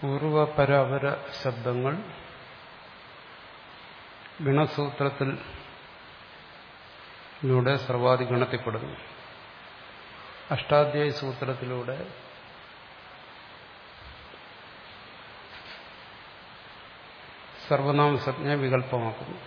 പൂർവപരപര ശബ്ദങ്ങൾ ഗണസൂത്രത്തിൽ ലൂടെ സർവാധി ഗണത്തിൽപ്പെടുന്നു അഷ്ടാധ്യായ സൂത്രത്തിലൂടെ സർവനാമ സംജ്ഞ വികല്പമാക്കുന്നു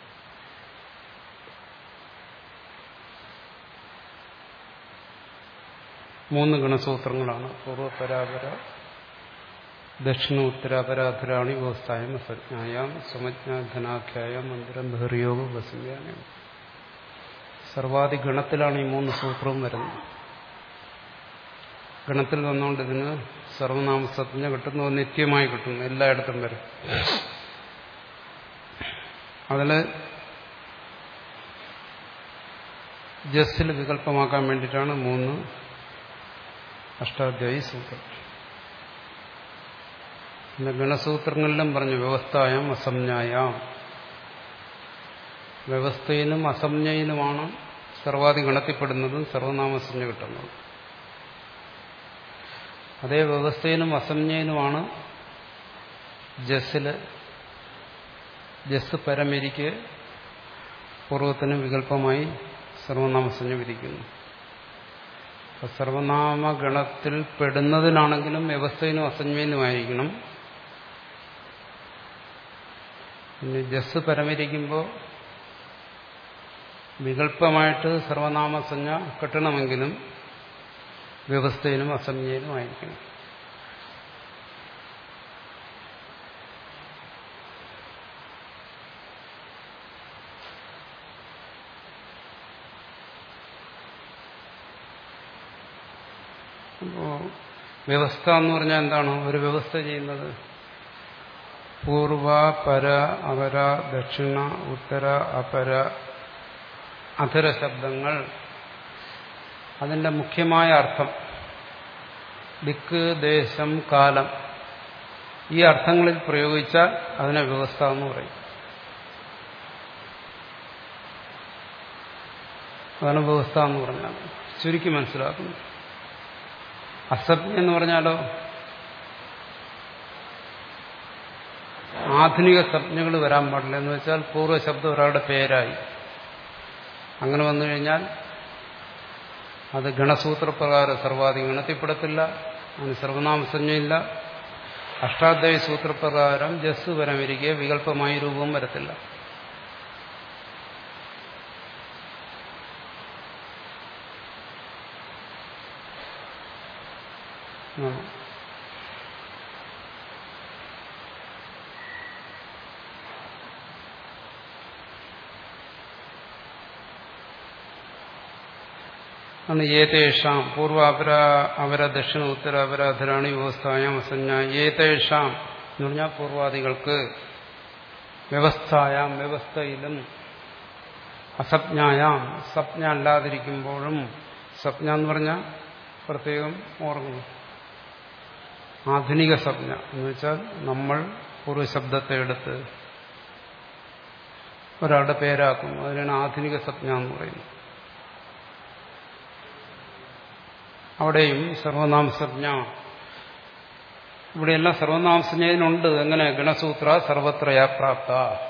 മൂന്ന് ഗണസൂത്രങ്ങളാണ് പൂർവപരാപര ദക്ഷിണ ഉത്തരാപരാധരാണി വ്യവസ്ഥായം സജ്ഞായാം സുമജ്ഞാധനാഖ്യായം മന്ദിരം ബഹിർയോഗ വസുవ్యాനം സർവാധി ഗണത്തിലാണ് ഈ മൂന്ന് സൂത്രവും വരുന്നത് ഗണത്തിൽ വന്നുകൊണ്ട് ഇതിന് സർവനാമസജ്ഞ കിട്ടുന്നു നിത്യമായി കിട്ടുന്നു എല്ലായിടത്തും വരും അതില് ജസ്സിൽ വികല്പമാക്കാൻ വേണ്ടിയിട്ടാണ് മൂന്ന് അഷ്ടാധ്യായി സൂത്രം പിന്നെ ഗണസൂത്രങ്ങളിലും പറഞ്ഞു വ്യവസ്ഥായം അസംജ്ഞായാം വ്യവസ്ഥയിലും അസംജ്ഞയിലുമാണ് സർവാധി ഗണത്തിൽപ്പെടുന്നതും സർവനാമസംജ്ഞ കിട്ടുന്നത് അതേ വ്യവസ്ഥയിലും അസംജ്ഞയിലുമാണ് ജസ്സില് ജസ് പരമരിക്ക് പൂർവ്വത്തിന് വികല്പമായി സർവനാമസഞ്ജ വിധിക്കുന്നു സർവനാമ ഗണത്തിൽ പെടുന്നതിനാണെങ്കിലും വ്യവസ്ഥയിലും അസഞ്ജയിലുമായിരിക്കണം പിന്നെ ജസ് പരമരിക്കുമ്പോൾ വികല്പമായിട്ട് സർവനാമസഞ്ജ കിട്ടണമെങ്കിലും വ്യവസ്ഥയിലും അസംജ്ഞയിലും ആയിരിക്കണം അപ്പോ വ്യവസ്ഥ എന്ന് പറഞ്ഞാൽ എന്താണ് ഒരു വ്യവസ്ഥ ചെയ്യുന്നത് പൂർവ പര അപര ദക്ഷിണ ഉത്തര അപര അധര ശബ്ദങ്ങൾ അതിന്റെ മുഖ്യമായ അർത്ഥം ദിക്ക് ദേശം കാലം ഈ അർത്ഥങ്ങളിൽ പ്രയോഗിച്ചാൽ അതിനെ വ്യവസ്ഥ എന്ന് പറയും അതാണ് വ്യവസ്ഥ എന്ന് പറഞ്ഞാൽ ചുരുക്കി മനസ്സിലാക്കുന്നു അസഭ്യം എന്ന് പറഞ്ഞാലോ ആധുനിക സംജ്ഞകൾ വരാൻ പാടില്ല എന്ന് വെച്ചാൽ പൂർവ്വശബ്ദം ഒരാളുടെ പേരായി അങ്ങനെ വന്നു കഴിഞ്ഞാൽ അത് ഗണസൂത്രപ്രകാരം സർവാധി ഗണത്തിൽപ്പെടത്തില്ല അതിന് സർവനാമസഞ്ജയില്ല അഷ്ടാധ്യായ സൂത്രപ്രകാരം ജസ് വരമിരിക്കെ വികല്പമായി രൂപവും വരത്തില്ല ആണ് ഏതേഷാം പൂർവാപര അവര ദക്ഷിണ ഉത്തര അപരാധരാണി വ്യവസ്ഥായാം അസഞ്ജ ഏതേഷാം എന്ന് പറഞ്ഞാൽ പൂർവാദികൾക്ക് വ്യവസ്ഥായാം വ്യവസ്ഥയിലും അസപ്ഞായാം സപ്ഞ അല്ലാതിരിക്കുമ്പോഴും സപ്ഞ എന്ന് പറഞ്ഞാൽ പ്രത്യേകം ഓർക്കുന്നു ആധുനിക സപ്ഞ എന്ന് വെച്ചാൽ നമ്മൾ പൂർവ്വശബ്ദത്തെ എടുത്ത് ഒരാളുടെ പേരാക്കുന്നു അതിനാണ് ആധുനിക സപ്ഞ എന്ന് പറയുന്നത് അവിടെയും സർവനാമസജ്ഞ ഇവിടെയെല്ലാം സർവനാമസഞ്ജയിലുണ്ട് എങ്ങനെ ഗണസൂത്ര സർവത്രയാപ്രാപ്ത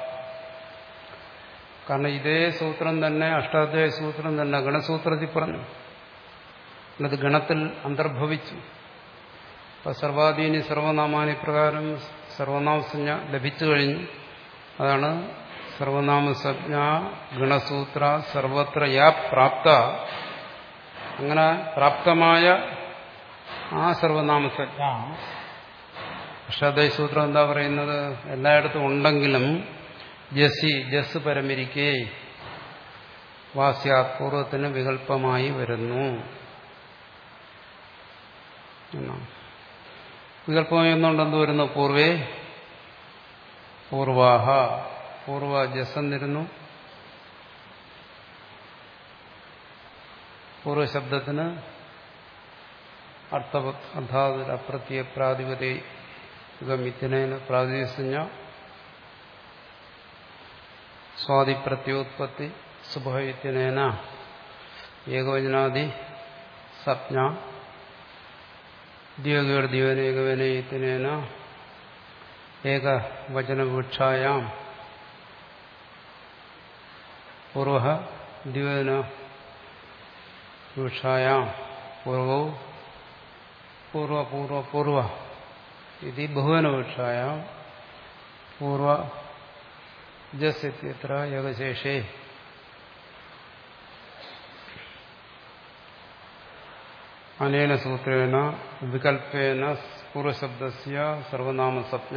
കാരണം ഇതേ സൂത്രം തന്നെ അഷ്ടാധ്യായ സൂത്രം തന്നെ ഗണസൂത്രത്തിൽ പറഞ്ഞു അത് ഗണത്തിൽ അന്തർഭവിച്ചു അപ്പൊ സർവാധീനി സർവനാമാനി പ്രകാരം സർവനാമസഞ്ജ ലഭിച്ചു കഴിഞ്ഞു അതാണ് സർവനാമസജ്ഞ ഗണസൂത്ര സർവത്ര യാ പ്രാപ്ത അങ്ങനെ പ്രാപ്തമായ ആ സർവനാമസജ്ഞ അഷ്ടാധ്യായ സൂത്രം എന്താ പറയുന്നത് എല്ലായിടത്തും ഉണ്ടെങ്കിലും ജസി ജസ് പരമിരിക്കേ വാസ്യാത് പൂർവത്തിന് വികല്പമായി വരുന്നു വികല്പമായി എന്നുകൊണ്ട് എന്ത് വരുന്നു പൂർവേ പൂർവാഹ പൂർവ ജസ് എന്നിരുന്നു പൂർവശബ്ദത്തിന് അർത്ഥ അർത്ഥാത് അപ്രത്യ പ്രാതിപതി മിഥുനേന പ്രാതിസഞ്ജ സ്വാതിപ്രത്യോത്പത്തി സുഭവിത്യനേന ഏകവചനാദി സപ്ന ദ്യോഗേർദ്യോനേകവനയത്തിനേന ഏകവചനവിക്ഷായാം പൂർവ ദ്വിവചന വിക്ഷായാം പൂർവവും പൂർവ പൂർവ പൂർവ ഇത് ബഹുവനവിക്ഷായാം പൂർവ ജസ് ഇത്യത്ര ഏകശേഷേ അനേന സൂത്രേണ വികൽപ്പേന പൂർവശബ്ദസ്യ സർവനാമസജ്ഞ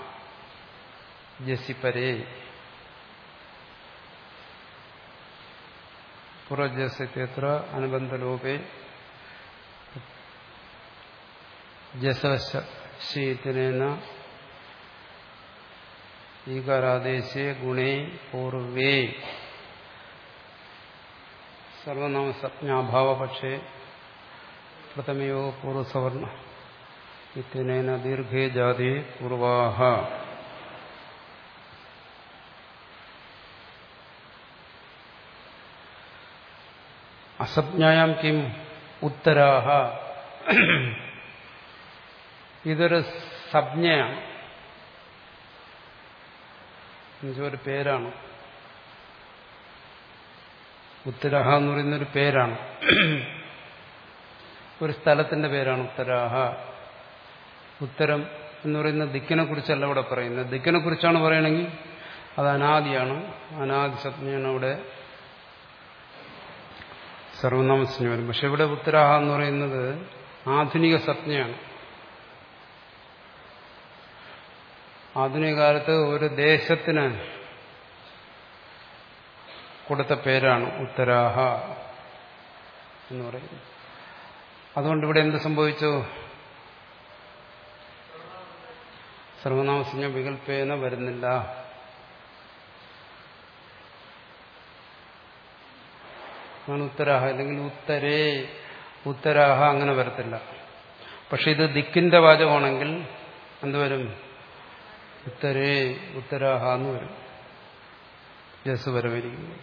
ജസിപരേ പുറജസ്യത്ര അനുബന്ധലോപേ ജസശീത്തിനേന ഈകാരാദേശേ ഗുണേ പൂർവേ സർവനാമസജ്ഞാഭാവപക്ഷേ പ്രഥമയോ പൂർവസവർണ ഇത്യനേന ദീർഘേ ജാതി പൂർവാഹ അസജ്ഞായാം കിം ഉത്തരാഹ ഇതൊരു സംജ്ഞയാണ് ഒരു പേരാണ് ഉത്തരാഹ എന്ന് പറയുന്നൊരു പേരാണ് ഒരു സ്ഥലത്തിന്റെ പേരാണ് ഉത്തരാഹ ഉത്തരം എന്ന് പറയുന്ന ദിക്കിനെ കുറിച്ചല്ല ഇവിടെ പറയുന്നത് ദിക്കിനെ കുറിച്ചാണ് പറയണമെങ്കിൽ അത് അനാദിയാണ് അനാദി സംജ്ഞയാണ് അവിടെ സർവനാമസിന് വരും പക്ഷെ ഇവിടെ ഉത്തരാഹ എന്ന് പറയുന്നത് ആധുനിക സംജ്ഞയാണ് ആധുനിക കാലത്ത് ഒരു ദേശത്തിന് കൊടുത്ത പേരാണ് ഉത്തരാഹ എന്ന് പറയുന്നത് അതുകൊണ്ട് ഇവിടെ എന്ത് സംഭവിച്ചു സർവനാമസഞ്ജ വികല്പേന വരുന്നില്ല അതാണ് ഉത്തരാഹ അല്ലെങ്കിൽ ഉത്തരേ ഉത്തരാഹ അങ്ങനെ വരത്തില്ല പക്ഷെ ഇത് ദിക്കിന്റെ വാചകമാണെങ്കിൽ എന്തുവരും ഉത്തരേ ഉത്തരാഹ എന്ന് വരും ജസ് വരവിരിക്കുന്നു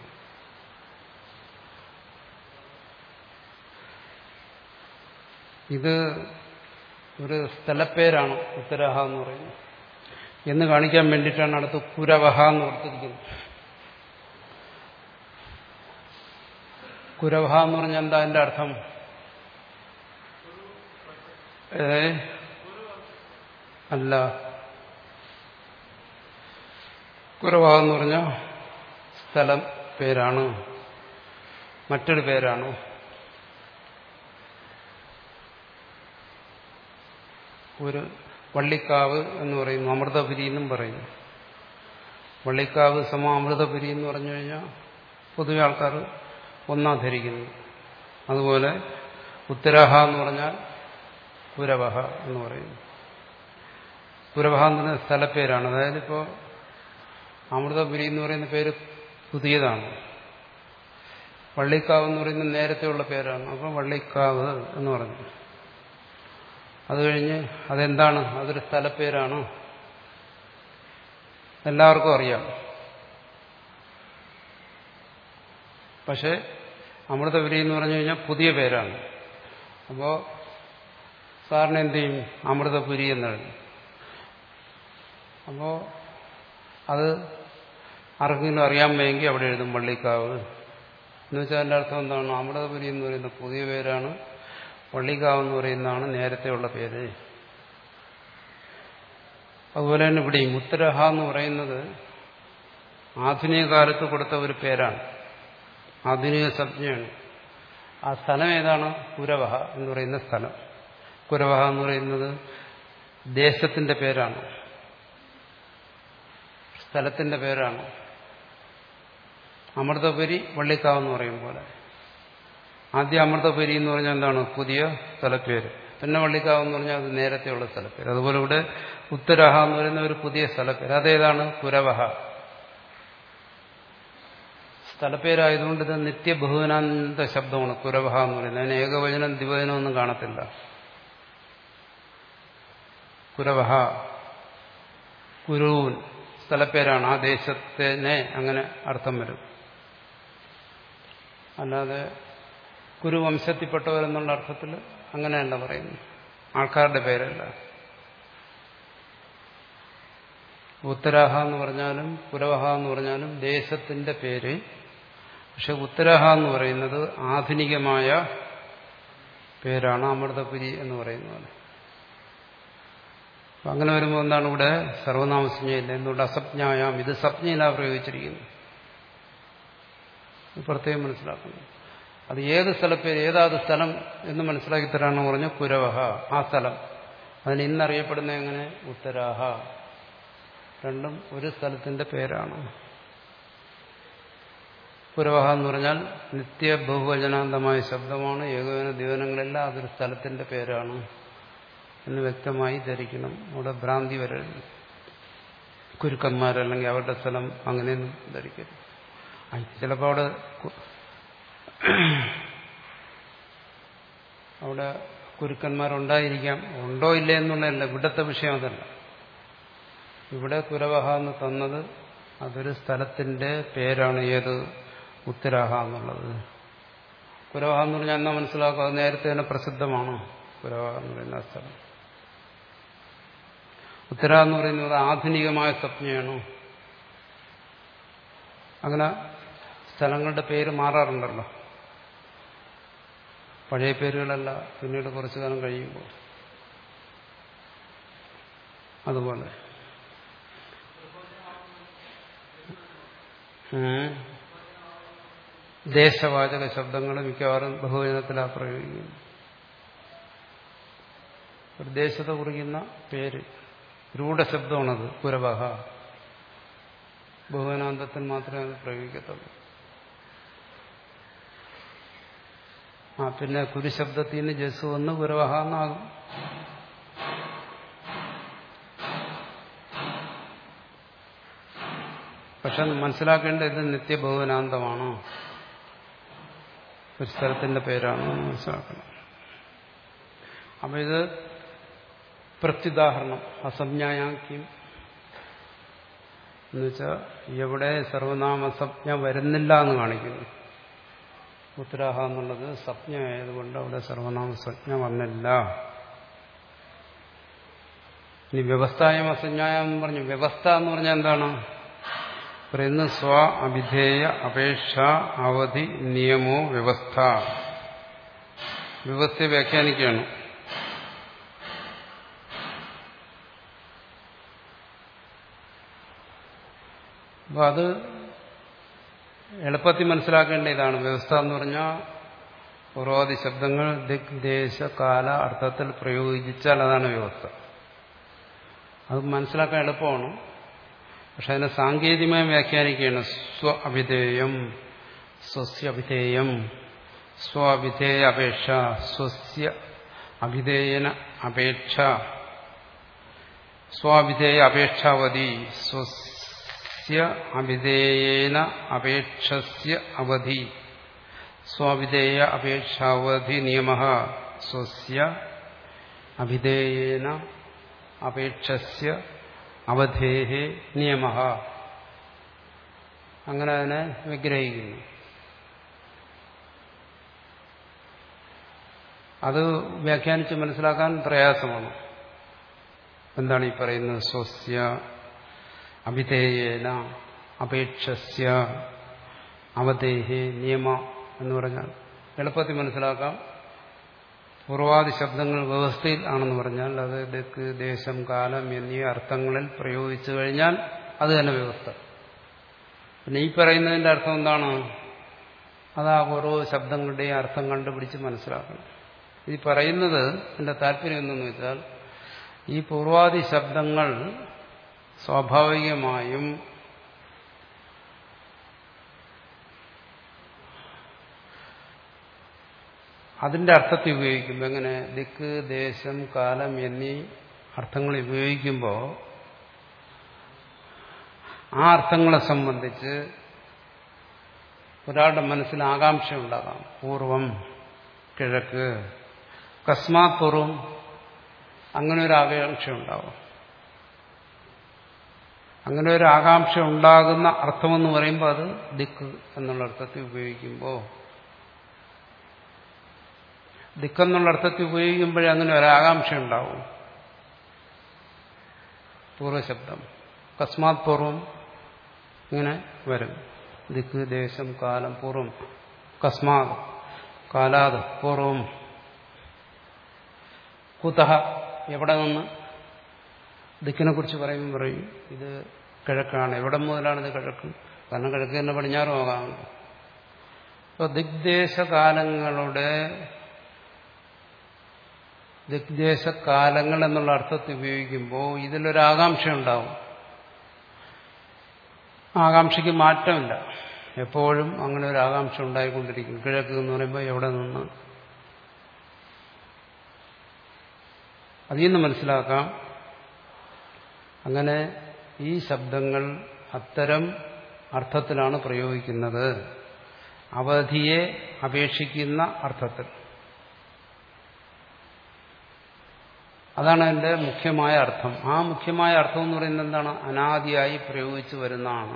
ഇത് ഒരു സ്ഥലപ്പേരാണ് ഉത്തരാഹ എന്ന് പറയുന്നത് എന്ന് കാണിക്കാൻ വേണ്ടിയിട്ടാണ് അടുത്ത് കുരവഹ എന്ന് കൊടുത്തിരിക്കുന്നത് കുരവഹ എന്ന് പറഞ്ഞാൽ എന്താ അതിന്റെ അർത്ഥം ഏ അല്ല കുരവഹ എന്ന് പറഞ്ഞാൽ സ്ഥലം പേരാണ് മറ്റൊരു പേരാണ് ഒരു വള്ളിക്കാവ് എന്ന് പറയുന്നു അമൃതപുരി എന്നും പറയുന്നു വള്ളിക്കാവ് സമ അമൃതപുരി എന്ന് പറഞ്ഞു കഴിഞ്ഞാൽ പൊതുവെ ആൾക്കാർ ഒന്നാ ധരിക്കുന്നു അതുപോലെ ഉത്തരാഹ എന്ന് പറഞ്ഞാൽ കുരവഹ എന്ന് പറയുന്നു കുരവഹ എന്ന് പറയുന്ന സ്ഥലപ്പേരാണ് അതായത് ഇപ്പോൾ അമൃതപുരി എന്ന് പറയുന്ന പേര് പുതിയതാണ് വള്ളിക്കാവ് എന്ന് പറയുന്നത് നേരത്തെയുള്ള പേരാണ് അപ്പം വള്ളിക്കാവ് എന്ന് പറഞ്ഞു അത് കഴിഞ്ഞ് അതെന്താണ് അതൊരു സ്ഥലപ്പേരാണ് എല്ലാവർക്കും അറിയാം പക്ഷെ അമൃതപുരി എന്ന് പറഞ്ഞു കഴിഞ്ഞാൽ പുതിയ പേരാണ് അപ്പോൾ സാറിന് എന്ത് ചെയ്യും അമൃതപുരി എന്നെഴുതും അപ്പോൾ അത് ആർക്കെങ്കിലും അറിയാൻ വയ്യെങ്കിൽ അവിടെ എഴുതും വള്ളിക്കാവ് എന്ന് വെച്ചാൽ അതിൻ്റെ അർത്ഥം എന്താണ് അമൃതപുരി എന്ന് പറയുന്ന പുതിയ പേരാണ് വള്ളിക്കാവ് എന്ന് പറയുന്നതാണ് നേരത്തെയുള്ള പേര് അതുപോലെ തന്നെ ഇവിടെയും ഉത്തരഹ എന്ന് പറയുന്നത് ആധുനിക കാലത്ത് കൊടുത്ത ഒരു പേരാണ് ആധുനിക സംജ്ഞയാണ് ആ സ്ഥലം ഏതാണ് കുരവഹ എന്ന് പറയുന്ന സ്ഥലം കുരവഹ എന്ന് പറയുന്നത് ദേശത്തിന്റെ പേരാണ് സ്ഥലത്തിന്റെ പേരാണ് അമൃതപുരി വള്ളിക്കാവ് എന്ന് പറയും പോലെ ആദ്യം അമൃതപുരി എന്ന് പറഞ്ഞാൽ എന്താണ് പുതിയ സ്ഥലപ്പേര് പിന്നെ വള്ളിക്കാവ് എന്ന് പറഞ്ഞാൽ അത് നേരത്തെയുള്ള സ്ഥലപ്പേര് അതുപോലെ ഇവിടെ ഉത്തരഹ എന്ന് പറയുന്ന ഒരു പുതിയ സ്ഥലപ്പേര് അതേതാണ് കുരവഹ സ്ഥലപ്പേരായതുകൊണ്ട് ഇത് നിത്യബഹുവനാന്ത ശബ്ദമാണ് കുരവഹ എന്ന് പറയുന്നത് അതിന് ഏകവചനം ദ്വിവചനം ഒന്നും കാണത്തില്ല കുരവഹ കുരുവൻ സ്ഥലപ്പേരാണ് ആ ദേശത്തിനെ അങ്ങനെ അർത്ഥം വരും അല്ലാതെ കുരുവംശത്തിൽപ്പെട്ടവരെന്നുള്ള അർത്ഥത്തിൽ അങ്ങനെയല്ല പറയുന്നു ആൾക്കാരുടെ പേരല്ല ഉത്തരാഹ എന്ന് പറഞ്ഞാലും പുരവഹ എന്ന് പറഞ്ഞാലും ദേശത്തിന്റെ പേര് പക്ഷെ ഉത്തരാഹ എന്ന് പറയുന്നത് ആധുനികമായ പേരാണ് അമൃതപുരി എന്ന് പറയുന്നത് അപ്പൊ അങ്ങനെ വരുമ്പോൾ എന്താണ് ഇവിടെ സർവനാമസഞ്ജയില്ല എന്തുകൊണ്ട് അസപ്ഞായാം ഇത് സപ്ഞയിലാ പ്രയോഗിച്ചിരിക്കുന്നു ഇത് പ്രത്യേകം മനസ്സിലാക്കുന്നു അത് ഏത് സ്ഥലപ്പേര് ഏതാത് സ്ഥലം എന്ന് മനസ്സിലാക്കി തരാണെന്ന് പറഞ്ഞു പുരവഹ ആ സ്ഥലം അതിന് ഇന്നറിയപ്പെടുന്ന എങ്ങനെ ഉത്തരാഹ രണ്ടും ഒരു സ്ഥലത്തിന്റെ പേരാണ് പുരവഹ എന്ന് പറഞ്ഞാൽ നിത്യ ബഹുവചനാന്തമായ ശബ്ദമാണ് ഏകോപന ദിവനങ്ങളെല്ലാം അതൊരു സ്ഥലത്തിന്റെ പേരാണ് എന്ന് വ്യക്തമായി ധരിക്കണം അവിടെ ഭ്രാന്തി വരരുത് കുരുക്കന്മാരല്ലെങ്കിൽ അവരുടെ സ്ഥലം അങ്ങനെയൊന്നും ധരിക്കരുത് ചിലപ്പോൾ അവിടെ അവിടെ കുരുക്കന്മാരുണ്ടായിരിക്കാം ഉണ്ടോ ഇല്ലേ എന്നുള്ളതല്ല ഇവിടുത്തെ വിഷയം അതല്ല ഇവിടെ കുരവഹ എന്ന് തന്നത് അതൊരു സ്ഥലത്തിന്റെ പേരാണ് ഏത് ഉത്തരാഹ എന്നുള്ളത് കുരവഹ എന്ന് പറഞ്ഞാൽ എന്നാ മനസ്സിലാക്കുക അത് നേരത്തെ തന്നെ പ്രസിദ്ധമാണ് കുരവഹ എന്ന് പറയുന്ന സ്ഥലം ഉത്തര എന്ന് പറയുന്നത് ആധുനികമായ സ്വപ്നയാണോ അങ്ങനെ സ്ഥലങ്ങളുടെ പേര് മാറാറുണ്ടല്ലോ പഴയ പേരുകളല്ല പിന്നീട് കുറച്ചു കാലം കഴിയുമ്പോൾ അതുപോലെ ദേശവാചക ശബ്ദങ്ങൾ മിക്കവാറും ബഹുവചനത്തിലാ പ്രയോഗിക്കുന്നു ഒരു ദേശത്തെ കുറിക്കുന്ന പേര് രൂഢശബ്ദമാണത് പുരവഹ ബഹുവനാന്തത്തിൽ മാത്രമേ അത് പ്രയോഗിക്കത്തുള്ളൂ ആ പിന്നെ കുരുശബ്ദത്തിൽ നിന്ന് ജസ് വന്ന് പുരവഹ എന്നാകും പക്ഷെ മനസ്സിലാക്കേണ്ട ഇത് നിത്യബഹുവനാന്തമാണോ ഒരു സ്ഥലത്തിന്റെ പേരാണോ എന്ന് മനസ്സിലാക്കണം അപ്പൊ ഇത് പ്രത്യുദാഹരണം അസംജ്ഞായാക്യം എന്നുവെച്ചാൽ എവിടെ സർവനാമസജ്ഞ വരുന്നില്ല എന്ന് കാണിക്കുന്നു ഉത്തരാഹ എന്നുള്ളത് സപ്ഞ ആയതുകൊണ്ട് അവിടെ സർവനാമസജ്ഞ വന്നില്ല ഇനി വ്യവസ്ഥായം അസഞ്ജായം എന്ന് പറഞ്ഞു വ്യവസ്ഥ എന്ന് പറഞ്ഞാൽ എന്താണ് പറയുന്നത് സ്വ അഭിധേയ അപേക്ഷ അവധി നിയമോ വ്യവസ്ഥ വ്യവസ്ഥയെ വ്യാഖ്യാനിക്കുകയാണ് അപ്പൊ അത് എളുപ്പത്തിൽ മനസ്സിലാക്കേണ്ട ഇതാണ് വ്യവസ്ഥ എന്ന് പറഞ്ഞാൽ പൂർവാദി ശബ്ദങ്ങൾ ദിക് ദേശ കാല അർത്ഥത്തിൽ പ്രയോഗിച്ചാൽ അതാണ് വ്യവസ്ഥ അത് മനസ്സിലാക്കാൻ എളുപ്പമാണ് പക്ഷെ അതിനെ സാങ്കേതികമായി വ്യാഖ്യാനിക്കുകയാണ് സ്വ അഭിധേയം സ്വസ്യ അഭിധേയം സ്വ അഭിധേയ അപേക്ഷ സ്വസ്യ അഭിധേയന അപേക്ഷ സ്വാഭിധേയ അപേക്ഷാവധി സ്വസ്യ അഭിധേയേന അപേക്ഷസ്യ അവധി സ്വാഭിധേയ അപേക്ഷാവധി നിയമ സ്വസ്യ അഭിധേയേന അപേക്ഷസ്യ അവധേഹേ നിയമ അങ്ങനെ അതിനെ വിഗ്രഹിക്കുന്നു അത് വ്യാഖ്യാനിച്ച് മനസ്സിലാക്കാൻ പ്രയാസമാണ് എന്താണ് ഈ പറയുന്നത് സ്വസ്യ അഭിധേയേന അപേക്ഷസ്യ അവധേഹേ നിയമ എന്ന് പറഞ്ഞാൽ എളുപ്പത്തിൽ മനസ്സിലാക്കാം പൂർവാദി ശബ്ദങ്ങൾ വ്യവസ്ഥയിൽ ആണെന്ന് പറഞ്ഞാൽ അത് ദിക്ക് ദേശം കാലം എന്നീ അർത്ഥങ്ങളിൽ പ്രയോഗിച്ചു കഴിഞ്ഞാൽ അത് തന്നെ വ്യവസ്ഥ പിന്നെ ഈ പറയുന്നതിന്റെ അർത്ഥം എന്താണ് അത് ആ ഓരോ ശബ്ദങ്ങളുടെയും അർത്ഥം കണ്ടുപിടിച്ച് മനസ്സിലാക്കണം ഈ പറയുന്നത് എന്റെ താല്പര്യം എന്തെന്ന് വെച്ചാൽ ഈ പൂർവാദി ശബ്ദങ്ങൾ സ്വാഭാവികമായും അതിന്റെ അർത്ഥത്തിൽ ഉപയോഗിക്കുമ്പോൾ എങ്ങനെ ദിക്ക് ദേശം കാലം എന്നീ അർത്ഥങ്ങൾ ഉപയോഗിക്കുമ്പോൾ ആ അർത്ഥങ്ങളെ സംബന്ധിച്ച് ഒരാളുടെ മനസ്സിൽ ആകാംക്ഷ ഉണ്ടാകാം പൂർവം കിഴക്ക് കസ്മാത് പൂർവം അങ്ങനെ ഒരു ആകാംക്ഷ ഉണ്ടാവും അങ്ങനെ ഒരു ആകാംക്ഷ ഉണ്ടാകുന്ന അർത്ഥമെന്ന് പറയുമ്പോൾ അത് ദിക്ക് എന്നുള്ള അർത്ഥത്തിൽ ഉപയോഗിക്കുമ്പോൾ ദിക്കെന്നുള്ള അർത്ഥത്തിൽ ഉപയോഗിക്കുമ്പോഴേ അങ്ങനെ ഒരു ആകാംക്ഷ ഉണ്ടാവും പൂർവ്വശബ്ദം കസ്മാത് പൂർവം ഇങ്ങനെ വരും ദിക്ക് ദേശം കാലം പൂർവം കസ്മാത് കാലാത് പൂർവം കുതഹ എവിടെ നിന്ന് ദിക്കിനെ കുറിച്ച് പറയുമ്പോൾ പറയും ഇത് കിഴക്കാണ് എവിടെ മുതലാണ് ഇത് കിഴക്ക് കാരണം കിഴക്ക് തന്നെ പടിഞ്ഞാറും ആകാമല്ലോ അപ്പോൾ ദിഗ്ദേശകാലങ്ങളുടെ ദിഗ്ദേശകാലങ്ങൾ എന്നുള്ള അർത്ഥത്തിൽ ഉപയോഗിക്കുമ്പോൾ ഇതിലൊരാകാംക്ഷ ഉണ്ടാവും ആകാംക്ഷയ്ക്ക് മാറ്റമില്ല എപ്പോഴും അങ്ങനെ ഒരു ആകാംക്ഷ ഉണ്ടായിക്കൊണ്ടിരിക്കും കിഴക്ക് എന്ന് പറയുമ്പോൾ എവിടെ നിന്ന് അതിൽ നിന്ന് മനസ്സിലാക്കാം അങ്ങനെ ഈ ശബ്ദങ്ങൾ അത്തരം അർത്ഥത്തിലാണ് പ്രയോഗിക്കുന്നത് അവധിയെ അപേക്ഷിക്കുന്ന അർത്ഥത്തിൽ അതാണ് അതിന്റെ മുഖ്യമായ അർത്ഥം ആ മുഖ്യമായ അർത്ഥം എന്ന് പറയുന്നത് എന്താണ് അനാദിയായി പ്രയോഗിച്ചു വരുന്നതാണ്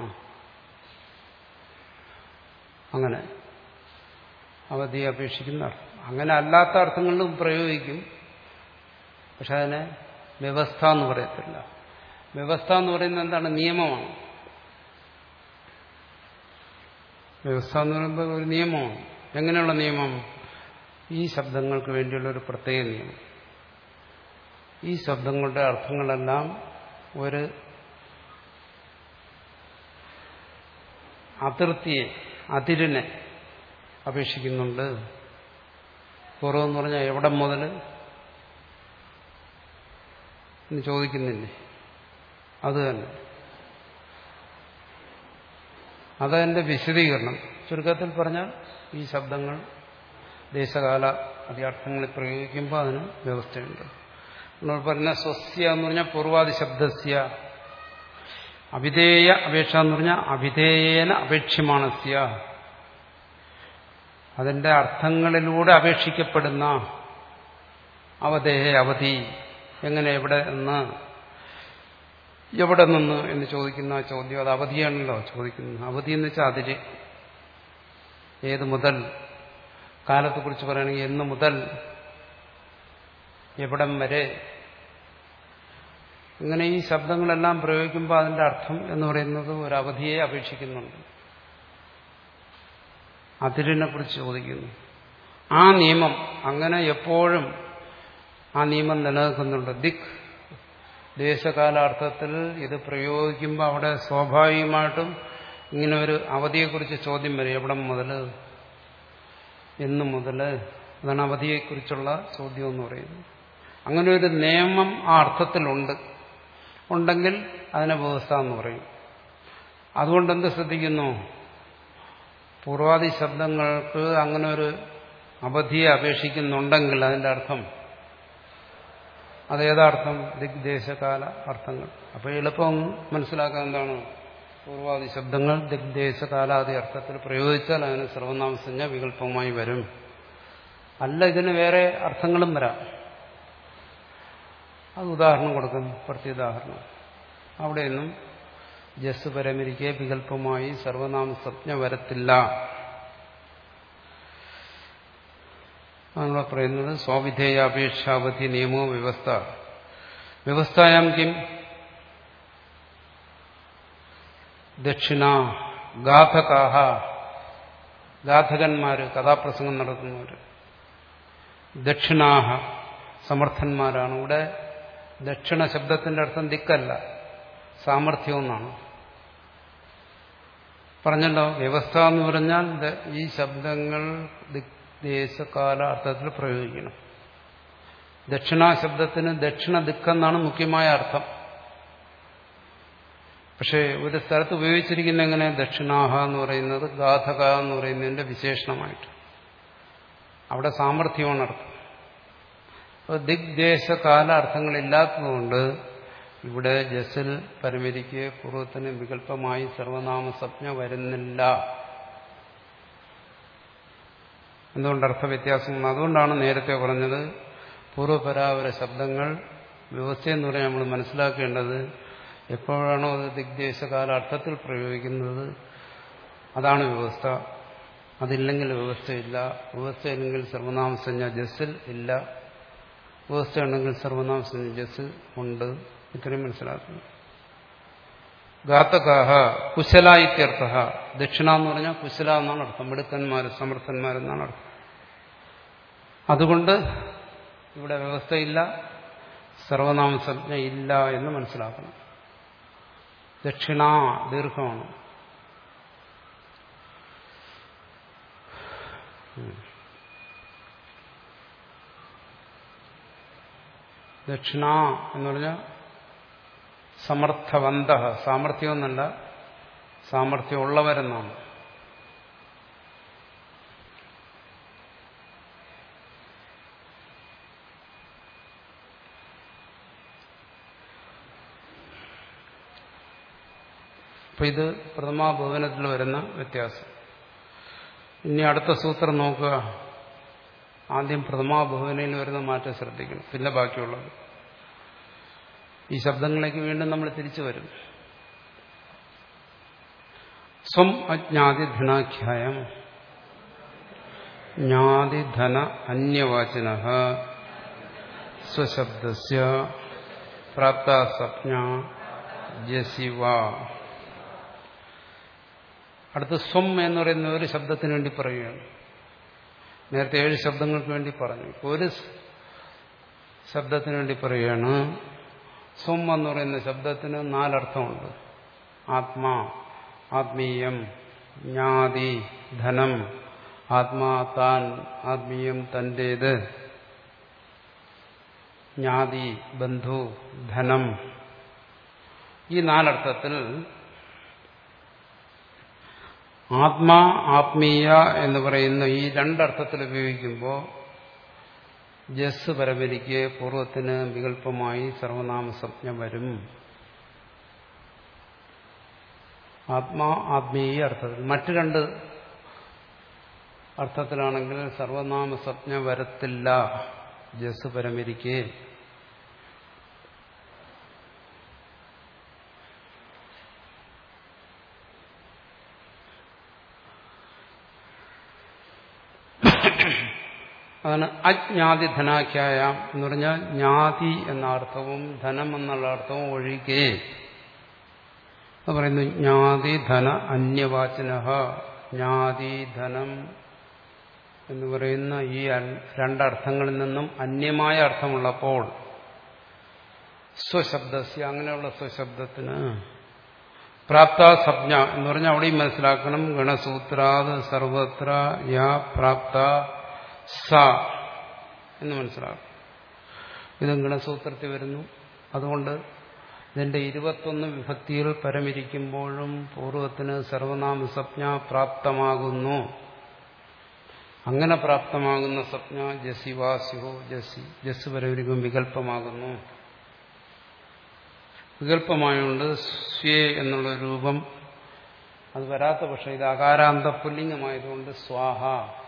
അങ്ങനെ അവധിയെ അപേക്ഷിക്കുന്ന അർത്ഥം അങ്ങനെ അല്ലാത്ത അർത്ഥങ്ങളിലും പ്രയോഗിക്കും പക്ഷെ അതിനെ വ്യവസ്ഥ എന്ന് പറയത്തില്ല വ്യവസ്ഥ എന്ന് പറയുന്നത് എന്താണ് നിയമമാണ് വ്യവസ്ഥ എന്ന് പറയുമ്പോൾ ഒരു നിയമമാണ് എങ്ങനെയുള്ള നിയമം ഈ ശബ്ദങ്ങൾക്ക് വേണ്ടിയുള്ള ഒരു പ്രത്യേക നിയമം ഈ ശബ്ദങ്ങളുടെ അർത്ഥങ്ങളെല്ലാം ഒരു അതിർത്തിയെ അതിരിനെ അപേക്ഷിക്കുന്നുണ്ട് പൂർവ്വം പറഞ്ഞാൽ എവിടെ മുതൽ എന്ന് ചോദിക്കുന്നില്ലേ അത് തന്നെ അതതിന്റെ വിശദീകരണം ചുരുക്കത്തിൽ പറഞ്ഞാൽ ഈ ശബ്ദങ്ങൾ ദേശകാല അർത്ഥങ്ങളിൽ പ്രയോഗിക്കുമ്പോൾ അതിന് വ്യവസ്ഥയുണ്ട് നമ്മൾ പറഞ്ഞ സ്വസ്യ എന്ന് പറഞ്ഞാൽ പൂർവാദി ശബ്ദസ്യ അവിധേയ അപേക്ഷ എന്ന് പറഞ്ഞാൽ അവിധേയേന അപേക്ഷ്യമാണസ്യ അതിന്റെ അർത്ഥങ്ങളിലൂടെ അപേക്ഷിക്കപ്പെടുന്ന അവധേയ അവധി എങ്ങനെ എവിടെ നിന്ന് എവിടെ നിന്ന് എന്ന് ചോദിക്കുന്ന ചോദ്യം അത് അവധിയാണല്ലോ ചോദിക്കുന്നത് അവധി എന്ന് വെച്ചാൽ അതിര് ഏത് മുതൽ കാലത്തെക്കുറിച്ച് പറയുകയാണെങ്കിൽ എന്ന് മുതൽ എവിടം വരെ ഇങ്ങനെ ഈ ശബ്ദങ്ങളെല്ലാം പ്രയോഗിക്കുമ്പോൾ അതിന്റെ അർത്ഥം എന്ന് പറയുന്നത് ഒരു അവധിയെ അപേക്ഷിക്കുന്നുണ്ട് അതിരിനെ കുറിച്ച് ചോദിക്കുന്നു ആ നിയമം അങ്ങനെ എപ്പോഴും ആ നിയമം നിലനിൽക്കുന്നുണ്ട് ദിക് ദേശകാലാർത്ഥത്തിൽ ഇത് പ്രയോഗിക്കുമ്പോൾ അവിടെ സ്വാഭാവികമായിട്ടും ഇങ്ങനെ ഒരു അവധിയെക്കുറിച്ച് ചോദ്യം വരും എവിടെ മുതൽ എന്ന് മുതൽ അതാണ് അവധിയെക്കുറിച്ചുള്ള ചോദ്യം എന്ന് പറയുന്നത് അങ്ങനെ ഒരു നിയമം ആ അർത്ഥത്തിലുണ്ട് ഉണ്ടെങ്കിൽ അതിനെ വ്യവസ്ഥ എന്ന് പറയും അതുകൊണ്ട് എന്ത് ശ്രദ്ധിക്കുന്നു പൂർവാദി ശബ്ദങ്ങൾക്ക് അങ്ങനെ ഒരു അവധിയെ അപേക്ഷിക്കുന്നുണ്ടെങ്കിൽ അതിന്റെ അർത്ഥം അതേതാർത്ഥം ദിഗ്ദേശകാല അർത്ഥങ്ങൾ അപ്പോൾ എളുപ്പം മനസ്സിലാക്കാൻ എന്താണ് പൂർവാദി ശബ്ദങ്ങൾ ദിഗ്ദേശകാലാദി അർത്ഥത്തിൽ പ്രയോഗിച്ചാൽ അതിന് സർവനാമസഞ്ജ വികല്പമായി വരും അല്ല ഇതിന് വേറെ അർത്ഥങ്ങളും വരാം അത് ഉദാഹരണം കൊടുക്കുന്നു പ്രത്യുദാഹരണം അവിടെയൊന്നും ജസ് പരമിരിക്കെ വികല്പമായി സർവനാമ സ്വപ്ന വരത്തില്ല നമ്മൾ പറയുന്നത് സ്വാവിധേയാപേക്ഷാവധി നിയമോ വ്യവസ്ഥ വ്യവസ്ഥായാം കിം ദക്ഷിണ ഗാഥകാഹ ഗാഥകന്മാര് കഥാപ്രസംഗം നടത്തുന്നവർ ദക്ഷിണാഹ സമർത്ഥന്മാരാണ് ഇവിടെ ദക്ഷിണ ശബ്ദത്തിന്റെ അർത്ഥം ദിക്കല്ല സാമർഥ്യം എന്നാണ് പറഞ്ഞല്ലോ വ്യവസ്ഥ എന്ന് പറഞ്ഞാൽ ഈ ശബ്ദങ്ങൾ ദേശകാല അർത്ഥത്തിൽ പ്രയോഗിക്കണം ദക്ഷിണാ ശബ്ദത്തിന് ദക്ഷിണ ദിക്കെന്നാണ് മുഖ്യമായ അർത്ഥം പക്ഷേ ഒരു സ്ഥലത്ത് ഉപയോഗിച്ചിരിക്കുന്ന എങ്ങനെ ദക്ഷിണാഹ എന്ന് പറയുന്നത് ഗാഥക എന്ന് പറയുന്നതിന്റെ വിശേഷണമായിട്ട് അവിടെ സാമർഥ്യമാണ് അർത്ഥം അപ്പോൾ ദിഗ്ദേശകാല അർത്ഥങ്ങളില്ലാത്തതുകൊണ്ട് ഇവിടെ ജസിൽ പരമരിക്ക് പൂർവ്വത്തിന് വികല്പമായി സർവനാമ സ്വപ്ന വരുന്നില്ല എന്തുകൊണ്ട് അർത്ഥവ്യത്യാസം അതുകൊണ്ടാണ് നേരത്തെ പറഞ്ഞത് പൂർവ്വപരാവര ശബ്ദങ്ങൾ വ്യവസ്ഥയെന്ന് പറഞ്ഞാൽ നമ്മൾ മനസ്സിലാക്കേണ്ടത് എപ്പോഴാണോ അത് ദിഗ്ദേശകാല അർത്ഥത്തിൽ പ്രയോഗിക്കുന്നത് അതാണ് വ്യവസ്ഥ അതില്ലെങ്കിൽ വ്യവസ്ഥയില്ല വ്യവസ്ഥയില്ലെങ്കിൽ സർവനാമസഞ്ജ ജസ്സിൽ ഇല്ല വ്യവസ്ഥയുണ്ടെങ്കിൽ സർവനാമസഞ്ജ ജസ് ഉണ്ട് ഇത്രയും മനസ്സിലാക്കുന്നു ഘാതകാഹ കുശല ഇത്യർത്ഥ ദക്ഷിണ എന്ന് പറഞ്ഞാൽ കുശല എന്നാണ് അർത്ഥം മിടുക്കന്മാർ സമർത്ഥന്മാരെന്നാണ് അർത്ഥം അതുകൊണ്ട് ഇവിടെ വ്യവസ്ഥയില്ല സർവനാമസജ്ഞ ഇല്ല എന്ന് മനസ്സിലാക്കണം ദക്ഷിണ ദീർഘമാണ് ദക്ഷിണ എന്ന് പറഞ്ഞാൽ സമർത്ഥവന്ത സാമർഥ്യമൊന്നല്ല സാമർഥ്യമുള്ളവരെന്നാണ് അപ്പൊ ഇത് പ്രഥമാഭവനത്തിൽ വരുന്ന വ്യത്യാസം ഇനി അടുത്ത സൂത്രം നോക്കുക ആദ്യം പ്രഥമാഭവനയിൽ വരുന്ന മാറ്റം ശ്രദ്ധിക്കണം പിന്നെ ബാക്കിയുള്ളത് ഈ ശബ്ദങ്ങളിലേക്ക് വീണ്ടും നമ്മൾ തിരിച്ചു വരും സ്വം അജ്ഞാതി ധനാഖ്യായം ജ്ഞാതിധന അന്യവാചന സ്വശബ്ദസ്യ പ്രാപ്താസജ്ഞ ജസിവ അടുത്ത് സ്വം എന്ന് പറയുന്ന ഒരു ശബ്ദത്തിന് വേണ്ടി പറയുകയാണ് നേരത്തെ ഏഴ് ശബ്ദങ്ങൾക്ക് വേണ്ടി പറഞ്ഞു ഒരു ശബ്ദത്തിന് വേണ്ടി പറയുകയാണ് സ്വം എന്ന് പറയുന്ന ശബ്ദത്തിന് നാലർത്ഥമുണ്ട് ആത്മാ ആത്മീയം ജ്ഞാതി ധനം ആത്മാ താൻ ആത്മീയം തന്റേത് ജ്ഞാതി ബന്ധു ധനം ഈ നാലർത്ഥത്തിൽ ആത്മാ ആത്മീയ എന്ന് പറയുന്ന ഈ രണ്ടർത്ഥത്തിൽ ഉപയോഗിക്കുമ്പോൾ ജസ് പരമ്പരയ്ക്ക് പൂർവ്വത്തിന് വികല്പമായി സർവനാമസജ്ഞ വരും ആത്മാ ആത്മീയ അർത്ഥത്തിൽ മറ്റു രണ്ട് അർത്ഥത്തിലാണെങ്കിൽ സർവനാമസജ്ഞ വരത്തില്ല ജസ് പരമ്പരയ്ക്ക് അതാണ് അജ്ഞാതി ധനാഖ്യായ എന്ന് പറഞ്ഞാൽ ജ്ഞാതി എന്ന അർത്ഥവും ധനം എന്നുള്ള അർത്ഥവും ഒഴികെ അത് പറയുന്നു ജ്ഞാതി ധന അന്യവാചന ജ്ഞാതി ധനം എന്ന് പറയുന്ന ഈ രണ്ടർത്ഥങ്ങളിൽ നിന്നും അന്യമായ അർത്ഥമുള്ളപ്പോൾ സ്വശബ്ദസ്യ അങ്ങനെയുള്ള സ്വശബ്ദത്തിന് പ്രാപ്താസജ്ഞ എന്ന് പറഞ്ഞാൽ അവിടെയും മനസ്സിലാക്കണം ഗണസൂത്രാത് സർവത്ര യാ പ്രാപ്ത സ എന്ന് മനസ്സിലാക്കും ഇത് ഗണസൂത്രത്തിൽ വരുന്നു അതുകൊണ്ട് ഇതിന്റെ ഇരുപത്തൊന്ന് വിഭക്തിയിൽ പരമിരിക്കുമ്പോഴും പൂർവ്വത്തിന് സർവനാമസപ്ഞ പ്രാപ്തമാകുന്നു അങ്ങനെ പ്രാപ്തമാകുന്ന സ്വപ്ന ജസി വാസ്യുഹോ ജസി ജസ് പരമിരിക്കും വികല്പമാകുന്നു വികല്പമായുകൊണ്ട് സ്വേ എന്നുള്ള രൂപം അത് വരാത്ത പക്ഷേ ഇത് അകാരാന്ത പുല്ലിംഗമായതുകൊണ്ട് സ്വാഹ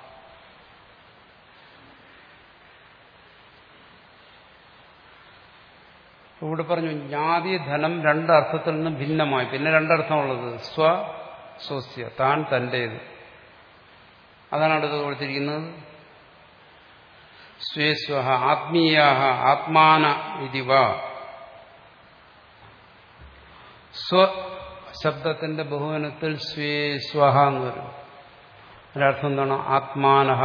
ഇവിടെ പറഞ്ഞു ജ്ഞാതി ധനം രണ്ടർത്ഥത്തിൽ നിന്നും ഭിന്നമായി പിന്നെ രണ്ടർത്ഥമുള്ളത് സ്വ സ്വസ്യ താൻ തന്റേത് അതാണ് അടുത്ത് കൊടുത്തിരിക്കുന്നത് സ്വേസ്വഹ ആത്മീയ ആത്മാന ഇതിവ സ്വ ശബ്ദത്തിന്റെ ബഹുവനത്തിൽ സ്വേ സ്വഹ എന്ന് വരും ഒരർത്ഥം എന്താണ് ആത്മാനഹ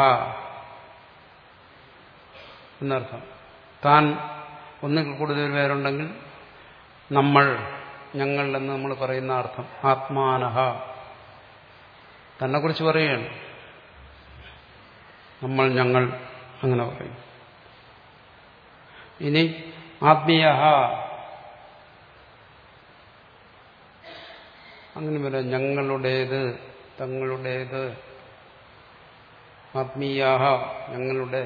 എന്നർത്ഥം താൻ ഒന്നിൽ കൂടുതൽ പേരുണ്ടെങ്കിൽ നമ്മൾ ഞങ്ങൾ എന്ന് നമ്മൾ പറയുന്ന അർത്ഥം ആത്മാനഹ തന്നെ കുറിച്ച് പറയുകയാണ് നമ്മൾ ഞങ്ങൾ അങ്ങനെ പറയും ഇനി ആത്മീയ അങ്ങനെ വരാം ഞങ്ങളുടേത് തങ്ങളുടേത് ആത്മീയാഹ ഞങ്ങളുടെ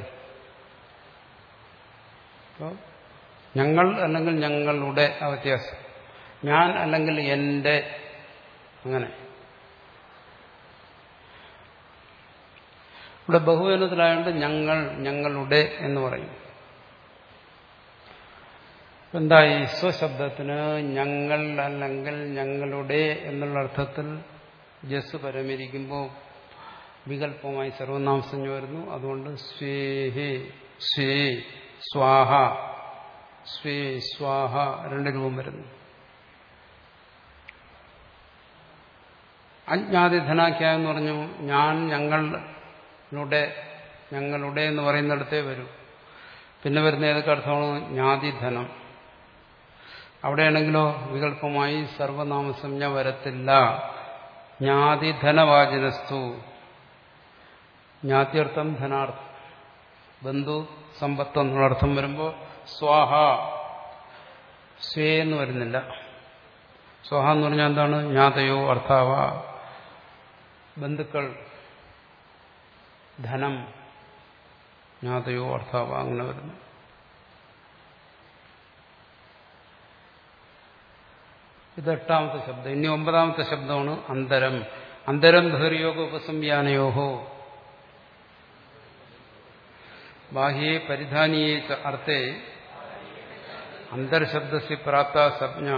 അപ്പോൾ ഞങ്ങൾ അല്ലെങ്കിൽ ഞങ്ങളുടെ ആ വ്യത്യാസം ഞാൻ അല്ലെങ്കിൽ എന്റെ അങ്ങനെ ഇവിടെ ബഹുവനത്തിലായതുകൊണ്ട് ഞങ്ങൾ ഞങ്ങളുടെ എന്ന് പറയും എന്തായി സ്വശബ്ദത്തിന് ഞങ്ങൾ അല്ലെങ്കിൽ ഞങ്ങളുടെ എന്നുള്ള അർത്ഥത്തിൽ ജസ് പരമിരിക്കുമ്പോൾ വികല്പമായി സർവനാമസഞ്ജ വരുന്നു അതുകൊണ്ട് സ്വേഹേ സ്വേ സ്വാഹ സ്വേ സ്വാഹ രണ്ട് രൂപം വരുന്നു അജ്ഞാതിധനാഖ്യ എന്ന് പറഞ്ഞു ഞാൻ ഞങ്ങളുടെ ഞങ്ങളുടെ എന്ന് പറയുന്നിടത്തേ വരൂ പിന്നെ വരുന്ന ഏതൊക്കെ അർത്ഥമാണ് ജ്ഞാതിധനം അവിടെയാണെങ്കിലോ വികല്പമായി സർവനാമസംജ്ഞ വരത്തില്ല ജ്ഞാതിധനവാചനസ്തു ജ്ഞാത്യർത്ഥം ധനാർത്ഥം ബന്ധു സമ്പത്ത് എന്നുള്ള അർത്ഥം വരുമ്പോൾ സ്വാഹ സ്വേ എന്ന് വരുന്നില്ല സ്വാഹ എന്ന് പറഞ്ഞാൽ എന്താണ് ജ്ഞാതയോ അർത്ഥാവ ബന്ധുക്കൾ ധനം ജ്ഞാതയോ അർത്ഥാവ അങ്ങനെ വരുന്നു ഇത് എട്ടാമത്തെ ശബ്ദം ഇനി ഒമ്പതാമത്തെ ശബ്ദമാണ് അന്തരം അന്തരം ബഹിർയോഗ ഉപസംയാനയോഹോ ബാഹ്യേ പരിധാനീയേ ച അർത്ഥേ അന്തർശബ്ദസ്യ പ്രാപ്ത സംജ്ഞ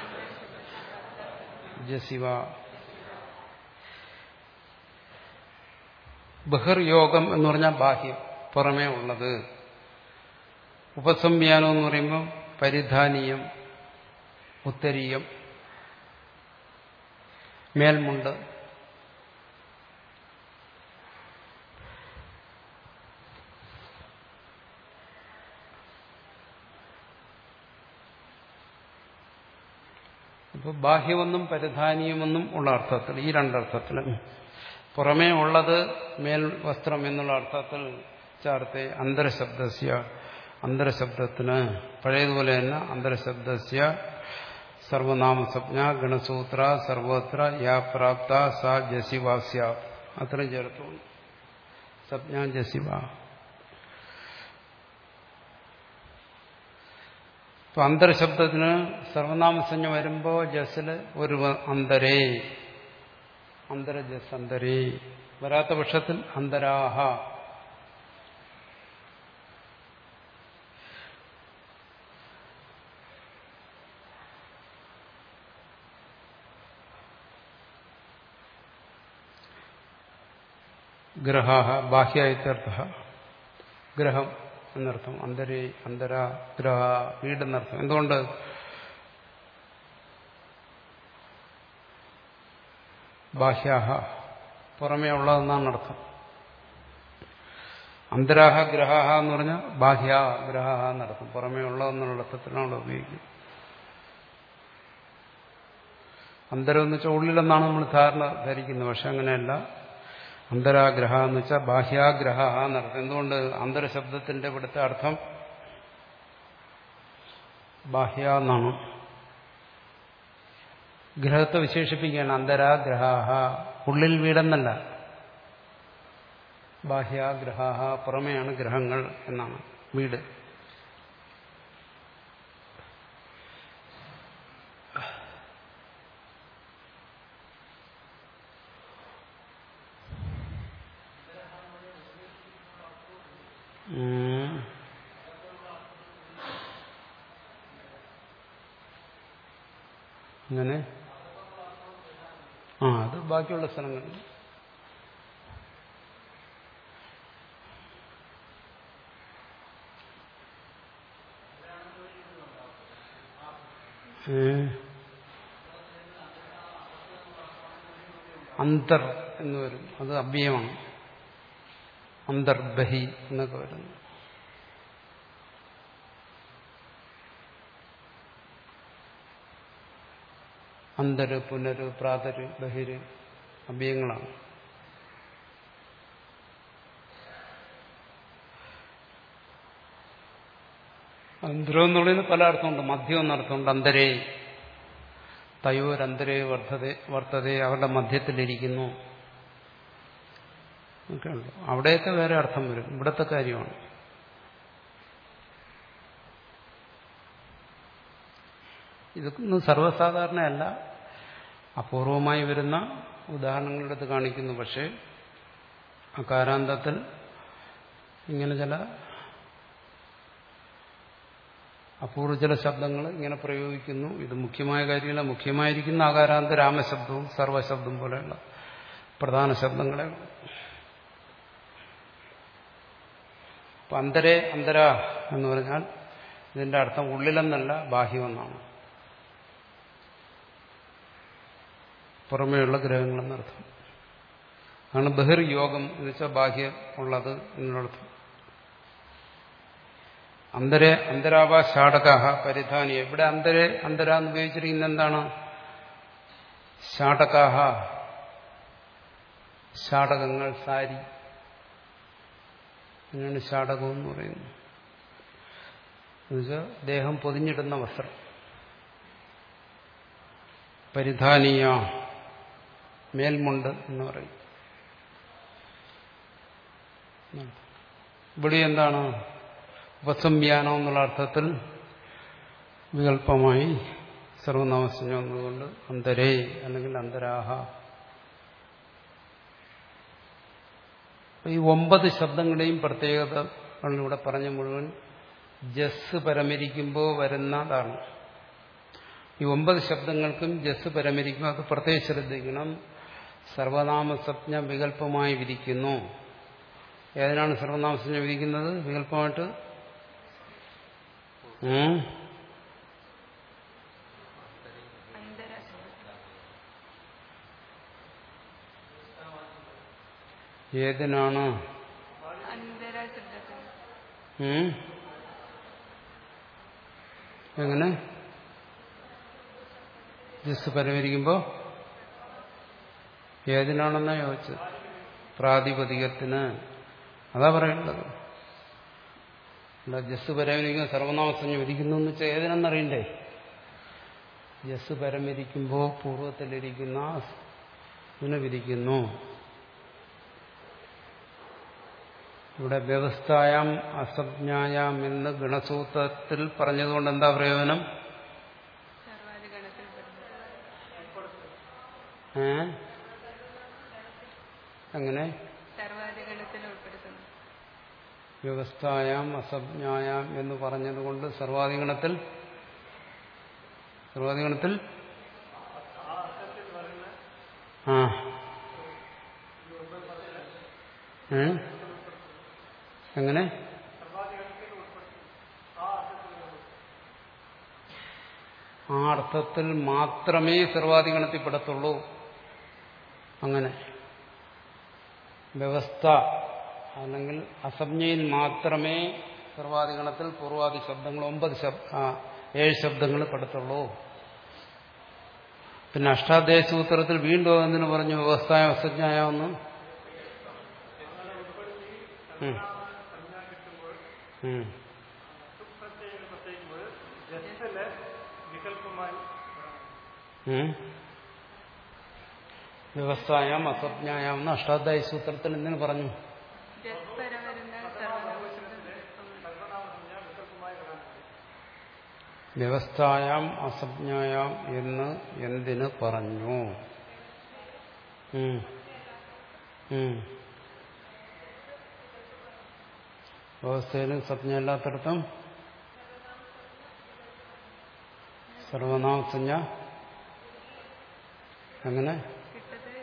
ജസിവ ബഹിർയോഗം എന്ന് പറഞ്ഞാൽ ബാഹ്യം പുറമേ ഉള്ളത് ഉപസംയാനം എന്ന് പറയുമ്പോൾ പരിധാനീയം ഉത്തരീയം മേൽമുണ്ട് ഇപ്പോൾ ബാഹ്യമെന്നും പരിധാനീയമെന്നും ഉള്ള അർത്ഥത്തിൽ ഈ രണ്ടർത്ഥത്തിലും പുറമേ ഉള്ളത് മേൽ വസ്ത്രം എന്നുള്ള അർത്ഥത്തിൽ ചേർത്ത് അന്തരശബ്ദസ്യ അന്തരശബ്ദത്തിന് പഴയതുപോലെ തന്നെ അന്തരശബ്ദസ്യ സർവനാമസജ്ഞ ഗണസൂത്ര സർവത്ര യാ പ്രാപ്ത സ ജസിവാസ്യ അത്രയും ചേർത്തു സജ്ഞ ജസിവ ഇപ്പൊ അന്തർശബ്ദത്തിന് സർവനാമസഞ്ജ വരുമ്പോ ജസില് ഒരു അന്തരേ അന്തരജസ് അന്തരേ വരാത്ത പക്ഷത്തിൽ അന്തരാഹ ഗ്രഹാഹ ബാഹ്യായിത്യർത്ഥ ഗ്രഹം എന്നർത്ഥം അന്തരേ അന്തര ഗ്രഹ വീടെന്നർത്ഥം എന്തുകൊണ്ട് ബാഹ്യാഹ പുറമേ ഉള്ളതെന്നാണ് അർത്ഥം അന്തരാഹ ഗ്രഹാഹ എന്ന് പറഞ്ഞാൽ ബാഹ്യ ഗ്രഹാഹ എന്നർത്ഥം പുറമേ ഉള്ളതെന്നുള്ള അർത്ഥത്തിലാണ് ഉപയോഗിക്കുന്നത് അന്തരം എന്ന് വെച്ചാൽ ഉള്ളിലെന്നാണ് നമ്മൾ ധാരണ ധരിക്കുന്നത് പക്ഷെ അങ്ങനെയല്ല അന്തരാഗ്രഹ എന്ന് വെച്ചാൽ ബാഹ്യാഗ്രഹ എന്നർത്ഥം എന്തുകൊണ്ട് അന്തരശബ്ദത്തിന്റെ ഇവിടുത്തെ അർത്ഥം ബാഹ്യ എന്നാണ് ഗ്രഹത്തെ വിശേഷിപ്പിക്കുകയാണ് അന്തരാഗ്രഹാഹ ഉള്ളിൽ വീടെന്നല്ല ബാഹ്യാഗ്രഹാഹ പുറമെയാണ് ഗ്രഹങ്ങൾ എന്നാണ് വീട് അങ്ങനെ ആ അത് ബാക്കിയുള്ള സ്ഥലങ്ങളിൽ അന്തർ എന്ന് വരും അത് അവ്യയമാണ് അന്തർബഹി എന്നൊക്കെ വരുന്നു അന്തര് പുനര് പ്രാതര് ബഹിര് അഭ്യയങ്ങളാണ് അന്തരം എന്നുള്ളതിന് പല അർത്ഥമുണ്ട് മധ്യം എന്നർത്ഥമുണ്ട് അന്തരേ തയോരന്തരേ വർദ്ധതേ വർത്തതേ അവരുടെ മധ്യത്തിലിരിക്കുന്നു ഒക്കെ ഉണ്ട് അവിടെയൊക്കെ വേറെ അർത്ഥം വരും ഇവിടത്തെ കാര്യമാണ് ഇതൊന്നും സർവ്വസാധാരണയല്ല അപൂർവമായി വരുന്ന ഉദാഹരണങ്ങളെടുത്ത് കാണിക്കുന്നു പക്ഷേ അകാരാന്തത്തിൽ ഇങ്ങനെ ചില അപൂർവ ചില ശബ്ദങ്ങൾ ഇങ്ങനെ പ്രയോഗിക്കുന്നു ഇത് മുഖ്യമായ കാര്യമില്ല മുഖ്യമായിരിക്കുന്ന ആകാരാന്ത രാമശബ്ദവും സർവശബ്ദം പോലെയുള്ള പ്രധാന ശബ്ദങ്ങളെ അപ്പൊ അന്തരേ അന്തര എന്ന് പറഞ്ഞാൽ ഇതിന്റെ അർത്ഥം ഉള്ളിലെന്നല്ല ബാഹ്യമെന്നാണ് പുറമേയുള്ള ഗ്രഹങ്ങളെന്നർത്ഥം അതാണ് ബഹിർയോഗം എന്ന് വെച്ചാൽ ബാഹ്യം ഉള്ളത് എന്നർത്ഥം അന്തര അന്തരാവ ഷാടക പരിധാനി ഇവിടെ അന്തരെ അന്തര എന്ന് ഉപയോഗിച്ചിരിക്കുന്ന എന്താണ് ഷാടകാഹ ഷാടകങ്ങൾ സാരി അങ്ങനെയാണ് ഷാടകം എന്ന് പറയുന്നത് എന്നുവെച്ചാൽ ദേഹം പൊതിഞ്ഞിടുന്ന വസ്ത്രം പരിധാനീയ മേൽമുണ്ട് എന്ന് പറയും ഇവിടെ എന്താണ് ഉപസംയാനം എന്നുള്ള അർത്ഥത്തിൽ വികല്പമായി സർവനാമസഞ്ജം എന്നതുകൊണ്ട് അന്തരേ അല്ലെങ്കിൽ അന്തരാഹ ഈ ഒമ്പത് ശബ്ദങ്ങളുടെയും പ്രത്യേകതകളിലൂടെ പറഞ്ഞ മുഴുവൻ ജസ് പരമരിക്കുമ്പോൾ വരുന്നതാണ് ഈ ഒമ്പത് ശബ്ദങ്ങൾക്കും ജസ് പരമരിക്കും അത് പ്രത്യേകം ശ്രദ്ധിക്കണം സർവനാമസജ്ഞ വികല്പമായി വിധിക്കുന്നു ഏതിനാണ് സർവനാമസജ്ഞ വിധിക്കുന്നത് വികല്പമായിട്ട് ഉം? ഏതിനാണ് ഉം? എങ്ങനെ ജസ് പരമരിക്കുമ്പോ ഏതിനാണെന്നാ ചോദിച്ചത് പ്രാതിപതികത്തിന് അതാ പറയേണ്ടത് അല്ല ജസ് പരമരിക്കുമ്പോൾ സർവനാമസഞ്ജ വിധിക്കുന്നു എന്ന് വെച്ചാൽ ഏതിനെന്നറിയണ്ടേ ജസ് പരമരിക്കുമ്പോൾ പൂർവ്വത്തിലിരിക്കുന്ന ഇതിനെ വിധിക്കുന്നു ഇവിടെ വ്യവസ്ഥായാം അസജ്ഞായാം എന്ന് ഗണസൂത്രത്തിൽ പറഞ്ഞതുകൊണ്ട് എന്താ പ്രയോജനം ഏ അങ്ങനെ സർവാധികരണത്തിൽ ഉൾപ്പെടുത്തുന്നു വ്യവസ്ഥായാം അസജ്ഞായാം എന്ന് പറഞ്ഞതുകൊണ്ട് സർവാധികണത്തിൽ സർവാധികണത്തിൽ ആ ഏ? എങ്ങനെ ആ അർത്ഥത്തിൽ മാത്രമേ സർവാധികണത്തിൽ പെടത്തുള്ളൂ അങ്ങനെ വ്യവസ്ഥ അല്ലെങ്കിൽ അസംജ്ഞയിൽ മാത്രമേ സർവാധികണത്തിൽ പൂർവാദി ശബ്ദങ്ങൾ ഒമ്പത് ശബ്ദ ആ, ഏഴ് ശബ്ദങ്ങൾ പെടത്തുള്ളൂ പിന്നെ അഷ്ടാധ്യായ സൂത്രത്തിൽ വീണ്ടും അതിന് പറഞ്ഞു വ്യവസ്ഥായ അസജ്ഞായാവുന്നു ഉം. ഉം. ഉം. വ്യവസ്ഥായാം അസജ്ഞായാം എന്ന് അഷ്ടാധ്യായ സൂത്രത്തിൽ എന്തിനു പറഞ്ഞു ജസ്പര വരുന്ന സർവനാമശബ്ദം വ്യവസ്ഥായാം അസജ്ഞായാം എന്ന് എന്തിന് പറഞ്ഞു ഉം. ഉം. വ്യവസ്ഥയിലും സജ്ഞയില്ലാത്തടത്തും സർവനാമസഞ്ജ അങ്ങനെ കിട്ടത്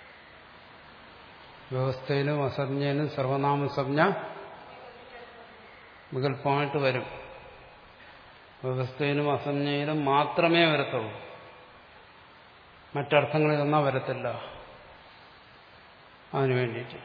വ്യവസ്ഥയിലും അസജ്ഞയിലും സർവനാമസഞ്ജ വികല്പമായിട്ട് വരും വ്യവസ്ഥയിലും അസഞ്ജയിലും മാത്രമേ വരത്തുള്ളൂ മറ്റർത്ഥങ്ങളിൽ ഒന്നാ വരത്തില്ല അതിനു വേണ്ടിയിട്ട്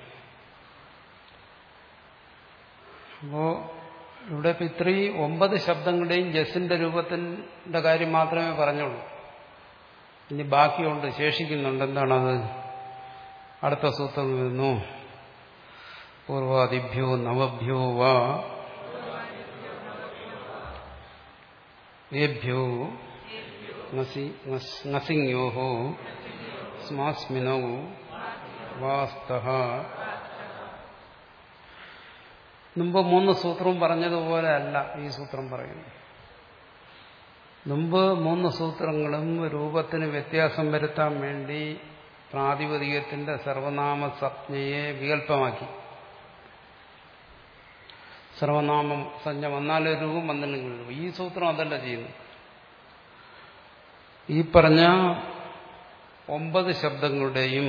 അപ്പോ ഇവിടെ ഇപ്പൊ ഇത്രയും ഒമ്പത് ശബ്ദങ്ങളുടെയും ജസിന്റെ രൂപത്തിന്റെ കാര്യം മാത്രമേ പറഞ്ഞുള്ളൂ ഇനി ബാക്കിയുണ്ട് ശേഷിക്കുന്നുണ്ട് എന്താണത് അടുത്ത സൂത്രം വരുന്നു പൂർവാദിഭ്യോ നവഭ്യോ വാ ഏഭ്യോ നസിംഗ്യോ സ്മാസ്മിനോ വാസ്ത മുമ്പ് മൂന്ന് സൂത്രവും പറഞ്ഞതുപോലെ അല്ല ഈ സൂത്രം പറയുന്നു മുമ്പ് മൂന്ന് സൂത്രങ്ങളും രൂപത്തിന് വ്യത്യാസം വരുത്താൻ വേണ്ടി പ്രാതിപതികത്തിന്റെ സർവനാമ സംജ്ഞയെ വികല്പമാക്കി സർവനാമം സംജ്ഞ വന്നാലേ രൂപം വന്നില്ലെങ്കിൽ രൂപം. ഈ സൂത്രം അതല്ല ചെയ്യുന്നു ഈ പറഞ്ഞ ഒമ്പത് ശബ്ദങ്ങളുടെയും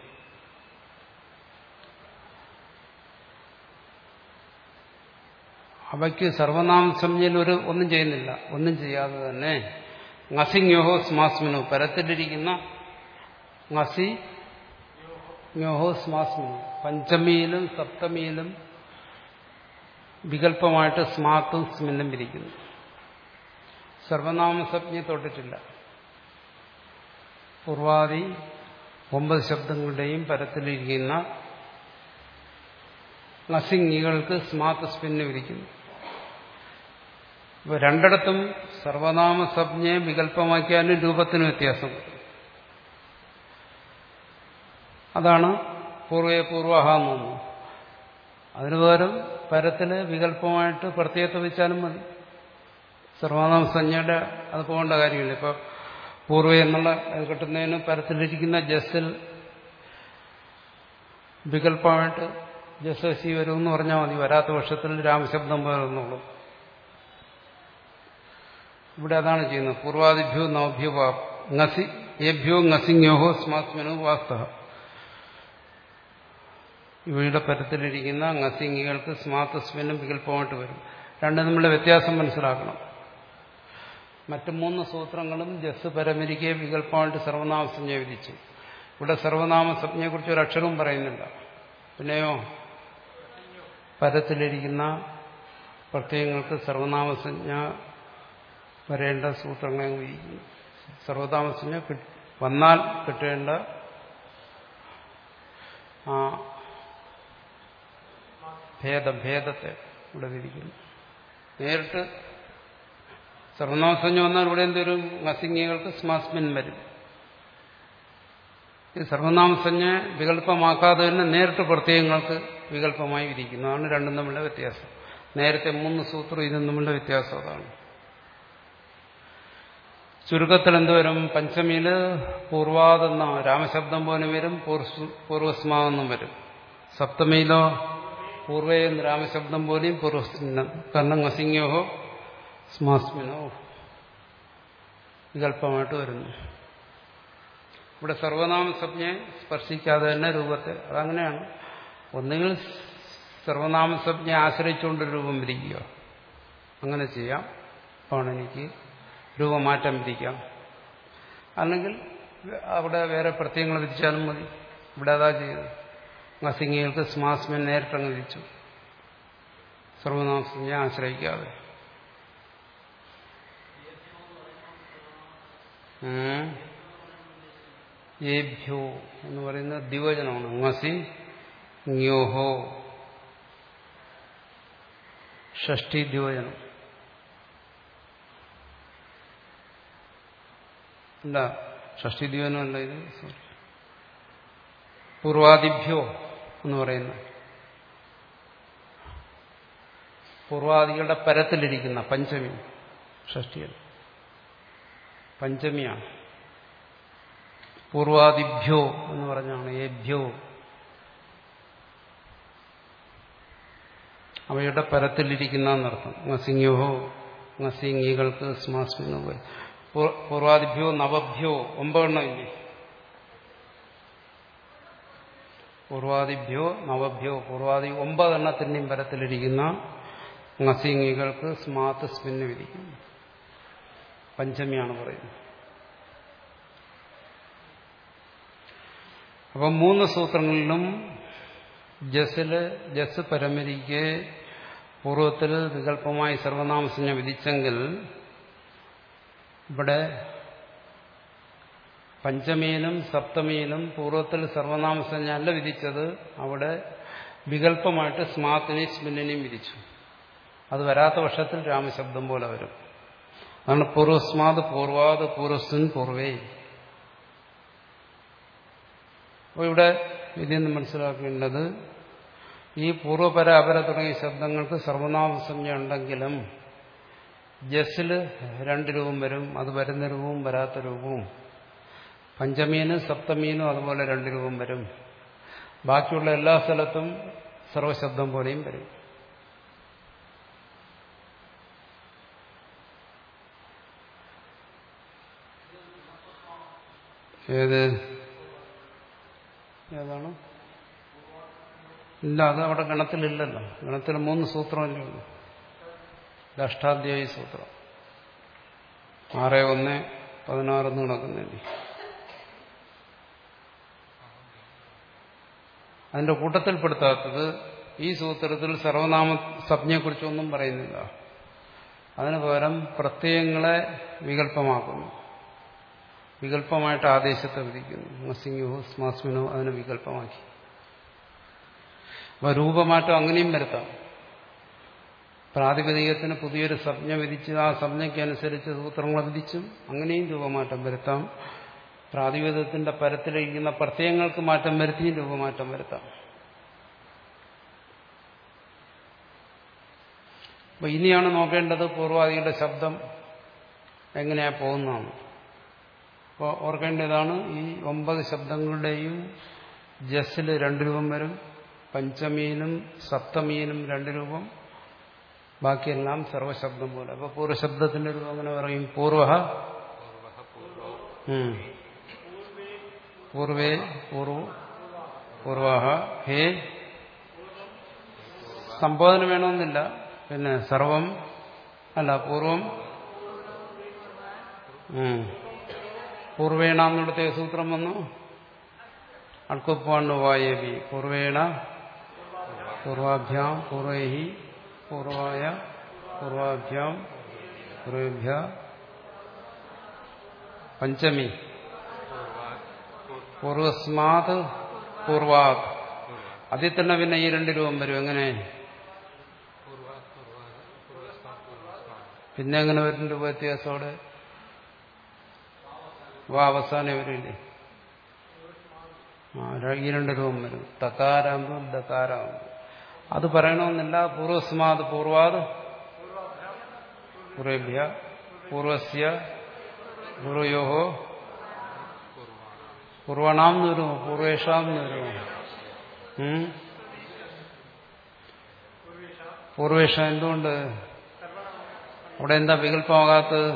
അവയ്ക്ക് സർവനാമ സംജ്ഞയിൽ ഒരു ഒന്നും ചെയ്യുന്നില്ല ഒന്നും ചെയ്യാതെ തന്നെ നസിംഗ്യോഹോ സ്മാസ്മിനോ പരത്തിലിരിക്കുന്ന ngസി ജ്ഞോഹോ സ്മാസ്മി പഞ്ചമിയിലും സപ്തമിയിലും വികല്പമായിട്ട് സ്മാത്തും സ്മിന്നും വിരിക്കുന്നു സർവനാമസജ്ഞ തൊട്ടിട്ടില്ല പൂർവാദി ഒമ്പത് ശബ്ദങ്ങളുടെയും പരത്തിലിരിക്കുന്ന നസിങ്ങികൾക്ക് സ്മാത്ത് സ്പിന്ന് വിരിക്കുന്നു ഇപ്പൊ രണ്ടിടത്തും സർവനാമസജ്ഞയെ വികല്പമാക്കിയാലും രൂപത്തിന് വ്യത്യാസം വരും അതാണ് പൂർവേ പൂർവഹ എന്ന് തോന്നുന്നു അതിനു പകരം പരത്തില് വികല്പമായിട്ട് പ്രത്യേകത വെച്ചാലും മതി സർവനാമ സംജ്ഞയുടെ അത് പോകേണ്ട കാര്യമില്ല ഇപ്പൊ പൂർവ എന്നുള്ള അത് കിട്ടുന്നതിന് പരത്തിലിരിക്കുന്ന ജസ്സിൽ വികല്പമായിട്ട് ജസ്സി വരുമെന്ന് പറഞ്ഞാൽ മതി വരാത്ത വർഷത്തിൽ രാമശബ്ദം വരുന്നുള്ളൂ ഇവിടെ അതാണ് ചെയ്യുന്നത് പൂർവാദിഭ്യോ നവഭ്യോ ngസി ഏഭ്യോ ngസിങ്ങോഹോ സ്മാസ്മനോ വാസ്തവ ഇവയുടെ പരത്തിലിരിക്കുന്ന ngസിങ്ങികൾക്ക് സ്മാത്തസ്മിനും വികല്പമായിട്ട് വരും രണ്ടും തമ്മിലുള്ള വ്യത്യാസം മനസ്സിലാക്കണം മറ്റു മൂന്ന് സൂത്രങ്ങളും ജസ് പരമരിക്കെ വികല്പമായിട്ട് സർവനാമസഞ്ജ വിധിച്ചു ഇവിടെ സർവനാമസഞ്ജയെക്കുറിച്ച് ഒരു അക്ഷരവും പറയുന്നില്ല പിന്നെയോ പരത്തിലിരിക്കുന്ന പ്രത്യയങ്ങൾക്ക് സർവനാമസഞ്ജ വരേണ്ട സൂത്രങ്ങളെ വിധിക്കുന്നു സർവനാമസഞ്ജ വന്നാൽ കിട്ടേണ്ട ആ ഭേദഭേദത്തെ ഇവിടെ വിധിക്കുന്നു നേരിട്ട് സർവനാമസഞ്ജ വന്നാൽ ഇവിടെ എന്തൊരു മസിംഗികൾക്ക് സ്മാസ്മിൻ വരും ഈ സർവനാമസഞ്ജ വികല്പമാക്കാതെ തന്നെ നേരിട്ട് പ്രത്യയങ്ങൾക്ക് വികല്പമായി വിധിക്കുന്നതാണ് രണ്ടും തമ്മിലുള്ള വ്യത്യാസം നേരത്തെ മൂന്ന് സൂത്രം ഇതും തമ്മിലുള്ള വ്യത്യാസം അതാണ് ചുരുക്കത്തിൽ എന്തുവരും പഞ്ചമിയില് പൂർവാതെന്ന രാമശബ്ദം പോലെ വരും പൂർവസ്മാവെന്നും വരും സപ്തമിയിലോ പൂർവേ എന്ന് രാമശബ്ദം പോലെയും പൂർവസ്മിനം കാരണം അസിംഗോഹോ സ്മാസ്മിനോ വികല്പമായിട്ട് വരുന്നു ഇവിടെ സർവനാമ സംജ്ഞയെ സ്പർശിക്കാതെ തന്നെ രൂപത്തെ അതങ്ങനെയാണ് ഒന്നുകിൽ സർവനാമ സംജ്ഞയെ ആശ്രയിച്ചുകൊണ്ട് രൂപം വിരിക്കുക അങ്ങനെ ചെയ്യാം ആണ് എനിക്ക് രൂപമാറ്റം വിധിക്കാം അല്ലെങ്കിൽ അവിടെ വേറെ പ്രത്യയങ്ങൾ വിധിച്ചാലും മതി ഇവിടെ അതാ ചെയ്തത് മസിംഗികൾക്ക് സ്മാസ്മൻ നേരിട്ടങ്ങ് വിധിച്ചു സർവനാമസഞ്ജയെ ആശ്രയിക്കാതെ ഏഭ്യോ എന്ന് പറയുന്ന ദിവചനമാണ് ngസി ജ്ഞോഹോ ഷഷ്ടി ദിവചനം അല്ല ഷഷ്ടി ദിവനമല്ല ഇത് സോറി പൂർവാദിഭ്യോ എന്ന് പറയുന്ന പൂർവാദികളുടെ പരത്തിലിരിക്കുന്ന പഞ്ചമി ഷഷ്ടിയൽ പഞ്ചമിയാണ് പൂർവാദിഭ്യോ എന്ന് പറഞ്ഞാണ് ഏഭ്യോ അവയുടെ പരത്തിലിരിക്കുന്ന എന്നർത്ഥം ngസിംഗോഹോ ngസിംഗികൾക്ക് സ്മാസ്മിനോ പൂർവാദിഭ്യോ നവഭ്യോ ഒമ്പതെണ്ണമില്ലേ പൂർവാദിഭ്യോ നവഭ്യോ പൂർവാദി ഒമ്പതെണ്ണത്തിന്റെയും പരത്തിലിരിക്കുന്ന ngസിംഗികൾക്ക് സ്മാത്ത് സ്മിന് വിധിക്കുന്നു പഞ്ചമിയാണ് പറയുന്നത് അപ്പം മൂന്ന് സൂത്രങ്ങളിലും ജസ്സില് ജസ് പരമരിക്ക് പൂർവ്വത്തിൽ വികല്പമായി സർവനാമസഞ്ജ വിധിച്ചെങ്കിൽ ഇവിടെ പഞ്ചമിയിലും സപ്തമിയിലും പൂർവ്വത്തിൽ സർവനാമസഞ്ജ അല്ല വിധിച്ചത് അവിടെ വികല്പമായിട്ട് സ്മാത്തിനെയും സ്മിന്നിനെയും വിധിച്ചു അത് വരാത്ത പക്ഷത്തിൽ രാമശബ്ദം പോലെ വരും അതാണ് പൂർവസ്മാത് പൂർവാത് പൂർവസ്തുൻ പൂർവേ അപ്പോൾ ഇവിടെ ഇതിൽ നിന്ന് മനസ്സിലാക്കേണ്ടത് ഈ പൂർവപര അപര തുടങ്ങിയ ശബ്ദങ്ങൾക്ക് സർവനാമസഞ്ജ ഉണ്ടെങ്കിലും ജസ്സില് രണ്ട് രൂപം വരും അത് വരുന്ന രൂപവും വരാത്ത രൂപവും പഞ്ചമീനും സപ്തമീനും അതുപോലെ രണ്ട് രൂപം വരും ബാക്കിയുള്ള എല്ലാ സ്ഥലത്തും സർവശബ്ദം പോലെയും വരും ഏത് ഏതാണ് ഇല്ല അത് അവിടെ ഗണത്തിലില്ലല്ലോ ഗണത്തിൽ മൂന്ന് സൂത്രമല്ലേ ഉള്ളൂ ഇത് അഷ്ടാധ്യായി സൂത്രം ആറ് ഒന്ന് പതിനാറെന്ന് കിടക്കുന്നില്ലേ അതിന്റെ കൂട്ടത്തിൽപ്പെടുത്താത്തത് ഈ സൂത്രത്തിൽ സർവനാമ സംജ്ഞയെക്കുറിച്ചൊന്നും പറയുന്നില്ല അതിന് പകരം പ്രത്യയങ്ങളെ വികല്പമാക്കുന്നു വികല്പമായിട്ട് ആദേശത്തെ വിധിക്കുന്നു മസിംഗോ സ്മാസ്മിനോ അതിനെ വികല്പമാക്കി അപ്പൊ രൂപമാറ്റം അങ്ങനെയും വരുത്താം പ്രാതിപതികത്തിന് പുതിയൊരു സംജ്ഞ വിധിച്ച് ആ സംജ്ഞയ്ക്കനുസരിച്ച് സൂത്രങ്ങളെ വിധിച്ചും അങ്ങനെയും രൂപമാറ്റം വരുത്താം പ്രാതിപതികത്തിന്റെ പരത്തിലിരിക്കുന്ന പ്രത്യയങ്ങൾക്ക് മാറ്റം വരുത്തിയും രൂപമാറ്റം വരുത്താം അപ്പൊ ഇനിയാണ് നോക്കേണ്ടത് പൂർവാദികളുടെ ശബ്ദം എങ്ങനെയാ പോകുന്നതാണ് അപ്പോൾ ഓർക്കേണ്ടതാണ് ഈ ഒമ്പത് ശബ്ദങ്ങളുടെയും ജസ്സിൽ രണ്ട് രൂപം വരും പഞ്ചമീനും സപ്തമീനും രണ്ട് രൂപം ബാക്കിയെല്ലാം സർവശബ്ദം പോലെ അപ്പൊ പൂർവ്വശബ്ദത്തിന്റെ രൂപം അങ്ങനെ പറയും പൂർവ പൂർവേ പൂർവ പൂർവ ഹേ സംബോധന വേണമെന്നില്ല പിന്നെ സർവം അല്ല പൂർവം പൂർവേണാന്നിടത്തെ സൂത്രം വന്നു അൾക്കുപ്പാണ് വായവി പൂർവേണ പൂർവാഭ്യാം പൂർവൈഹി പൂർവായ പൂർവാഭ്യാം പൂർവേഭ്യ പഞ്ചമി പൂർവസ്മാത് പൂർവാത് അതിൽ തന്നെ പിന്നെ ഈ രണ്ട് രൂപം വരും എങ്ങനെ പിന്നെ എങ്ങനെ വരും രൂപ വ്യത്യാസത്തോടെ വാ അവസാനം വരില്ലേ ആ ഈ രണ്ട് രൂപം വരും തക്കാരാകുമ്പോൾ ദക്കാരാകുമ്പോൾ അത് പറയണമെന്നില്ല പൂർവസ്മാത് പൂർവാത് പൂർവേഭ്യ പൂർവസ്യ പൂർവയോഹോ പൂർവണാം എന്ന് വരുമോ പൂർവേഷാം എന്ന് വരുമോ പൂർവേഷ എന്തുകൊണ്ട് അവിടെ എന്താ വികല്പമാകാത്തത്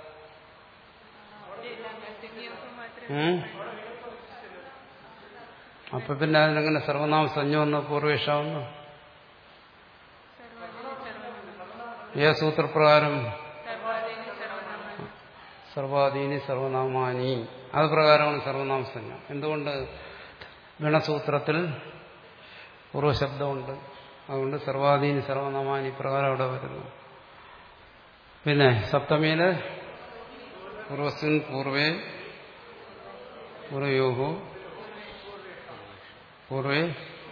അപ്പൊ പിന്നെ അതിനെങ്ങനെ സർവനാമ സഞ്ജ വന്ന് പൂർവേഷാവുന്നു ഏ സൂത്രപ്രകാരം സർവാധീനി സർവനാമാനി അത് പ്രകാരമാണ് സർവനാമ സഞ്ജ എന്തുകൊണ്ട് ഗണസൂത്രത്തിൽ പൂർവ്വശബ്ദമുണ്ട് അതുകൊണ്ട് സർവാധീനി സർവനാമാനി പ്രകാരം അവിടെ വരുന്നു പിന്നെ സപ്തമിയില് പൂർവസ്വിൻ പൂർവേ പൂർവയോഹോ പൂർവേ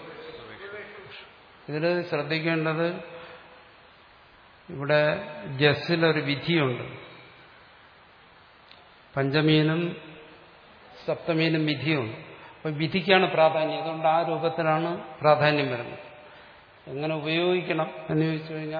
ഇതിൽ ശ്രദ്ധിക്കേണ്ടത് ഇവിടെ ജസ്സിലൊരു വിധിയുണ്ട് പഞ്ചമീനും സപ്തമീനും വിധിയുണ്ട് അപ്പൊ വിധിക്കാണ് പ്രാധാന്യം അതുകൊണ്ട് ആ രൂപത്തിലാണ് പ്രാധാന്യം വരുന്നത് എങ്ങനെ ഉപയോഗിക്കണം എന്ന് ചോദിച്ചു കഴിഞ്ഞാൽ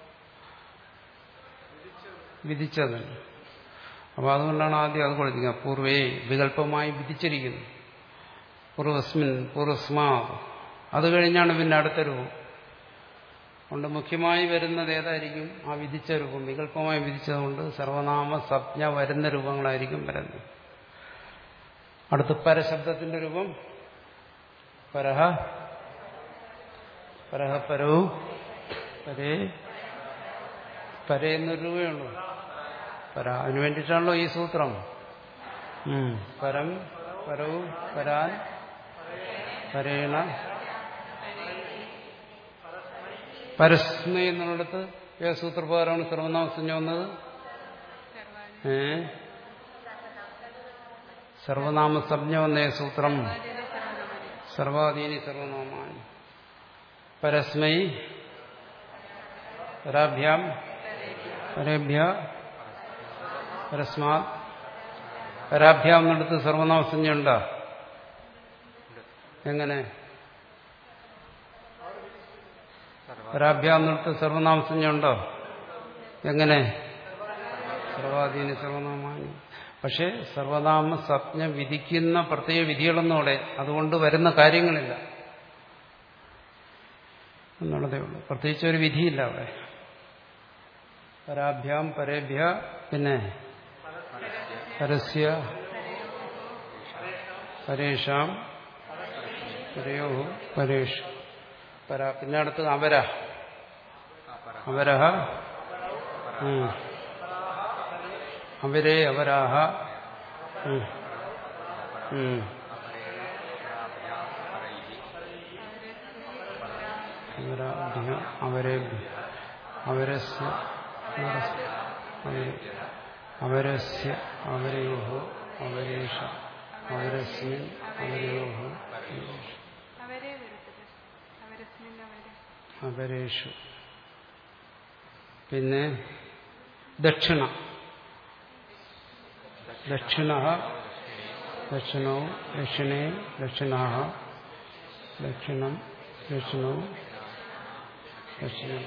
വിധിച്ചത് അപ്പോൾ അതുകൊണ്ടാണ് ആദ്യം അത് കൊടുത്തിരിക്കുന്നത് പൂർവേ വികല്പമായി വിധിച്ചിരിക്കുന്നു പൂർവസ്മിൻ പൂർവസ്മാ അത് കഴിഞ്ഞാണ് പിന്നെ അടുത്ത രൂപം അതുകൊണ്ട് മുഖ്യമായി വരുന്നത് ഏതായിരിക്കും ആ വിധിച്ച രൂപം വികല്പമായി വിധിച്ചതുകൊണ്ട് സർവനാമ സജ്ഞ വരുന്ന രൂപങ്ങളായിരിക്കും വരുന്നത് അടുത്ത് പരശബ്ദത്തിന്റെ രൂപം പരഹ പരഹ പരവും പരേ പരേ എന്നൊരു രൂപയുള്ളൂ പര അതിനു വേണ്ടിയിട്ടാണല്ലോ ഈ സൂത്രം പരം പരവും പരാൻ പരേണ പരസ്മ എന്നുള്ളിടത്ത് ഏത് സൂത്രപ്രകാരമാണ് സർവനാമസഞ്ജ വന്നത് ഏ സർവനാമ സംജ്ഞ വന്ന സൂത്രം സർവാധീനി സർവനാമാനി പരസ്മൈ പരാഭ്യാം പരേഭ്യ പരസ്മാ പരാഭ്യാം എന്നെടുത്ത് സർവനാമസഞ്ജ ഉണ്ടോ എങ്ങനെ പരാഭ്യാം എന്നെടുത്ത് സർവനാമസഞ്ജ ഉണ്ടോ എങ്ങനെ സർവാധീന സർവനാമാനി പക്ഷെ സർവനാമ സപ്ഞ വിധിക്കുന്ന പ്രത്യേക വിധികളൊന്നും അവിടെ അതുകൊണ്ട് വരുന്ന കാര്യങ്ങളില്ല എന്നുള്ളതേ ഉള്ളൂ പ്രത്യേകിച്ച് ഒരു വിധിയില്ല അവിടെ പരാഭ്യാം പരേഭ്യ പിന്നെ പരസ്യ പരേഷാം പരയോ പരേഷ് പര പിന്നെ അടുത്ത് അവര അവരഹ അവരെ അവരാഹ അവരെ അവരസ്യ അവരസ്യ അവരയോ അവരേഷ അവരസ്മിൻ അവരയോ അവരെ വരുത്തത് അവരസ്മിൻ അവരെ അവരേഷു പിന്നെ ദക്ഷിണ ദക്ഷിണ ദക്ഷിണോ ദക്ഷിണേ ദക്ഷിണ ദക്ഷിണം ദക്ഷിണോ ദക്ഷിണം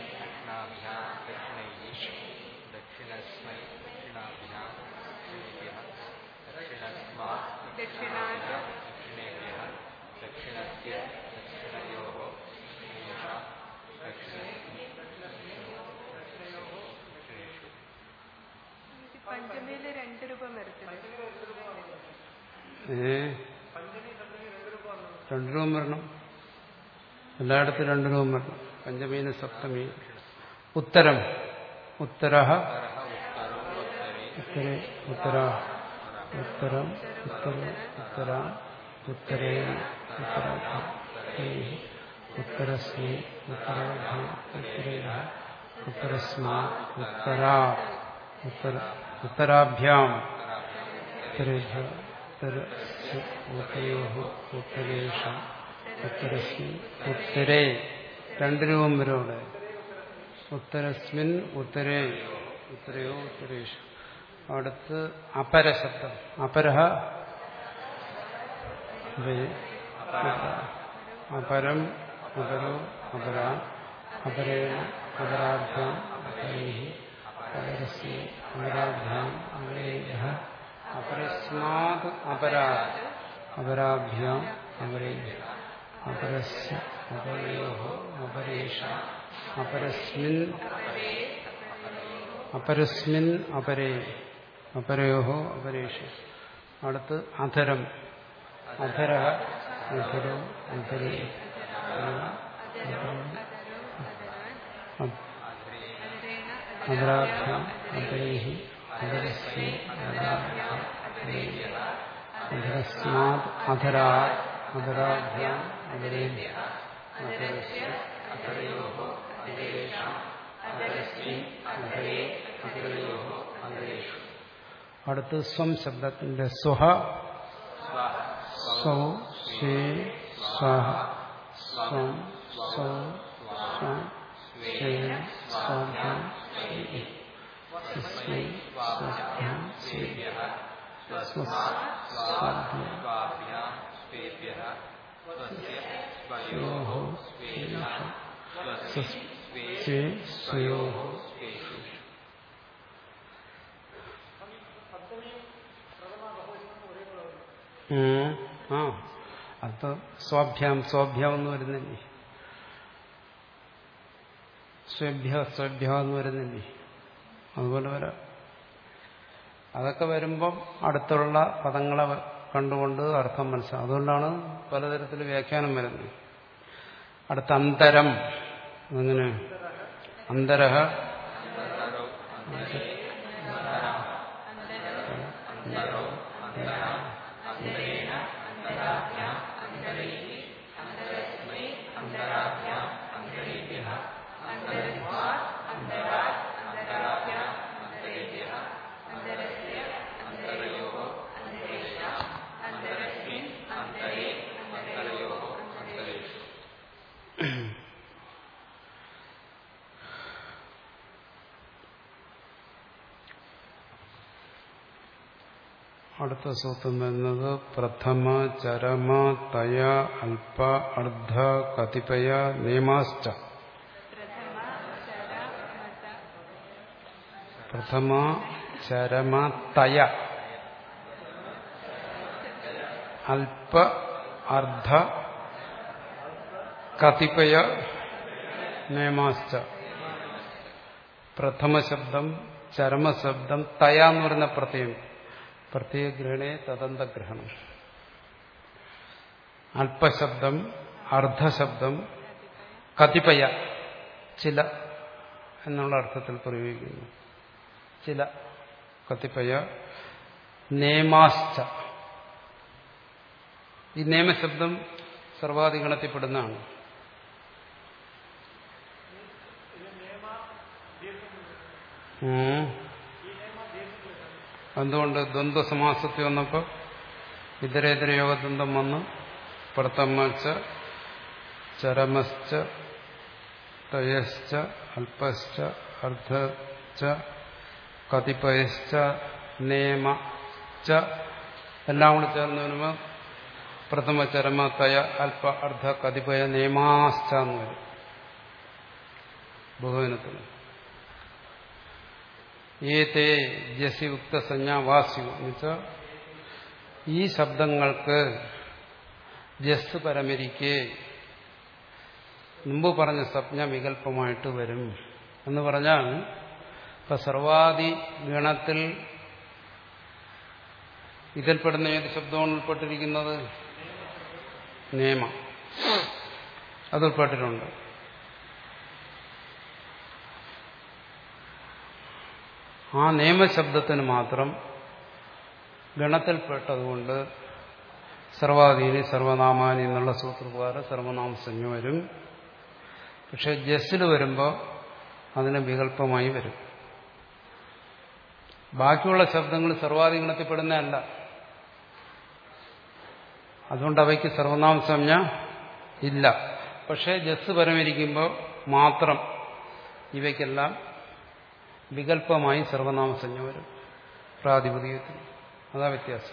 ദക്ഷിണാത് ഇത് പഞ്ചമിയില് രണ്ട് രൂപം വരുത്തത് ഏ രണ്ടു രൂപം വരണം എല്ലായിടത്തും രണ്ടു രൂപം വരണം പഞ്ചമീന സപ്തമി ഉത്തരം ഉത്തര ഉത്തരേ ഉത്തര ഉത്തരം ഉത്തര ഉത്തര ഉത്തരേ ഉത്തരാ ഉത്തരസ്മി ഉത്തരാഭ ഉത്തരേഭ ഉത്തരസ്മാ ഉത്തരാ ഉത്തര ഉത്തരാഭ്യാം ഉത്തരേഭ്യ ഉത്തരസ്യ ഉത്തരയോ ഉത്തരേഷ ഉത്തരസ്മിൻ ഉത്തരേ രണ്ട് രൂപം വരും അവിടെ ഉത്തരസ്മിൻ ഉത്തരേ ഉത്തരയോ ഉത്തരേഷു അടുത്ത് അപരശബ്ദം അപരഹ വേ- അപരം അപരോ അപര അപരേണ അപരാഭ്യാം അപരൈः അപരസ്യ അപരാഭ്യാം അപരേഭ്യ അപരസ്മാത് അപരാത് അപരാഭ്യാം അപരേഭ്യ അപരസ്യ അപരയോः അപരേഷ അപരസ്മിൻ അപരസ്മിൻ അപരേ അപരയോ അപരേഷു അടുത്ത് അധരം അധര അധരോ അധരേ അധരാഭ്യാം അധരൈः അധരസ്യ അധരാഭ്യാം അധരസ്മാത് അധരാത് അധരാഭ്യാം അധരേഭ്യ അധരസ്യ അധരയോ അധരേഷ അധരസ്മിൻ അധരേ അധരയോ അധരേഷു അടുത്ത് സ്വം ശബ്ദത്തിന്റെ സ്വഹ സൗ സ്വേ സ്വഹ സ്വം സൗ സ്വം സ്വേ സ്വാഭ്യാം സ്വേ സ്വസ്മൈ സ്വാഭ്യാം സ്വേ സ്വസ്വാഭ്യാം സ്വയോഹോ സ്വേഷ സ്വസ്വേ സ്വയോഹോ ഉം. ആ അത് സ്വാഭ്യാം സ്വാഭ്യാം എന്ന് വരുന്നില്ലേ സ്വഭ്യ സ്വഭ്യ എന്ന് വരുന്നില്ലേ അതുപോലെ വരാം അതൊക്കെ വരുമ്പം അടുത്തുള്ള പദങ്ങളെ വ- കണ്ടുകൊണ്ട് അർത്ഥം മനസ്സിലാവും അതുകൊണ്ടാണ് പലതരത്തിൽ വ്യാഖ്യാനം വരുന്നത് അടുത്ത അന്തരം അങ്ങനെ അന്തരഹ അടുത്ത സൂത്രം വരുന്നത് പ്രഥമ ചരമ തയ അല്പ അർദ്ധ കതിപയ നിയമാശ്ച പ്രഥമ ചരമ തയ അല്പ അർദ്ധ കതിപയ നിയമാശ്ച പ്രഥമ ശബ്ദം ചരമശബ്ദം തയ എന്ന് പറയുന്ന പ്രത്യയം പ്രത്യയഗ്രഹണേ തദന്തഗ്രഹണം അല്പശബ്ദം അർദ്ധശബ്ദം കതിപയ ചില എന്നുള്ള അർത്ഥത്തിൽ പ്രയോഗിക്കുന്നു ചില കതിപയ നേമാശ്ച ഈ നിയമശബ്ദം സർവാധിഗണത്തിൽപ്പെടുന്നതാണ് ഉം. എന്തുകൊണ്ട് ദ്വന്ദ്വ സമാസത്തിൽ വന്നപ്പോൾ ഇതരേതര യോഗദ്വന്ദ്വം വന്ന് പ്രഥമച്ച ചരമശ്ച തയശ്ച അല്പശ്ച അർദ്ധച്ച കതിപയശ്ച നേമ ച എല്ലാം കൂടി ചേർന്ന് വരുമ്പോൾ പ്രഥമ ചരമ തയ അല്പ അർദ്ധ കതിപയ നേമാശ്ച എന്ന് വരും ബഹുവനത്തിന് ഏതേ ജസി ഉക്ത സഞ്ജ വാസ്യു എന്നുവെച്ചാൽ ഈ ശബ്ദങ്ങൾക്ക് ജസ് പരമരിക്ക് മുമ്പ് പറഞ്ഞ സ്വപ്ന വികല്പമായിട്ട് വരും എന്ന് പറഞ്ഞാൽ ഇപ്പൊ സർവാദി ഗണത്തിൽ ഇതിൽപ്പെടുന്ന ഏത് ശബ്ദമാണ് ഉൾപ്പെട്ടിരിക്കുന്നത് നിയമ അത് ഉൾപ്പെട്ടിട്ടുണ്ട് ആ നിയമശബ്ദത്തിന് മാത്രം ഗണത്തിൽപ്പെട്ടതുകൊണ്ട് സർവാധീനി സർവനാമാനി എന്നുള്ള സൂത്രപ്രകാരം സർവനാമസഞ്ജ വരും പക്ഷെ ജസ്സിൽ വരുമ്പോൾ അതിന് വികല്പമായി വരും ബാക്കിയുള്ള ശബ്ദങ്ങൾ സർവാധിഗണത്തിൽപ്പെടുന്നതല്ല അതുകൊണ്ട് അവയ്ക്ക് സർവനാമ സംജ്ഞ ഇല്ല പക്ഷേ ജസ് പരമിരിക്കുമ്പോൾ മാത്രം ഇവയ്ക്കെല്ലാം വികല്പമായി സർവനാമ സംജ്ഞ വരും പ്രാതിപതികത്തിൽ അതാ വ്യത്യാസം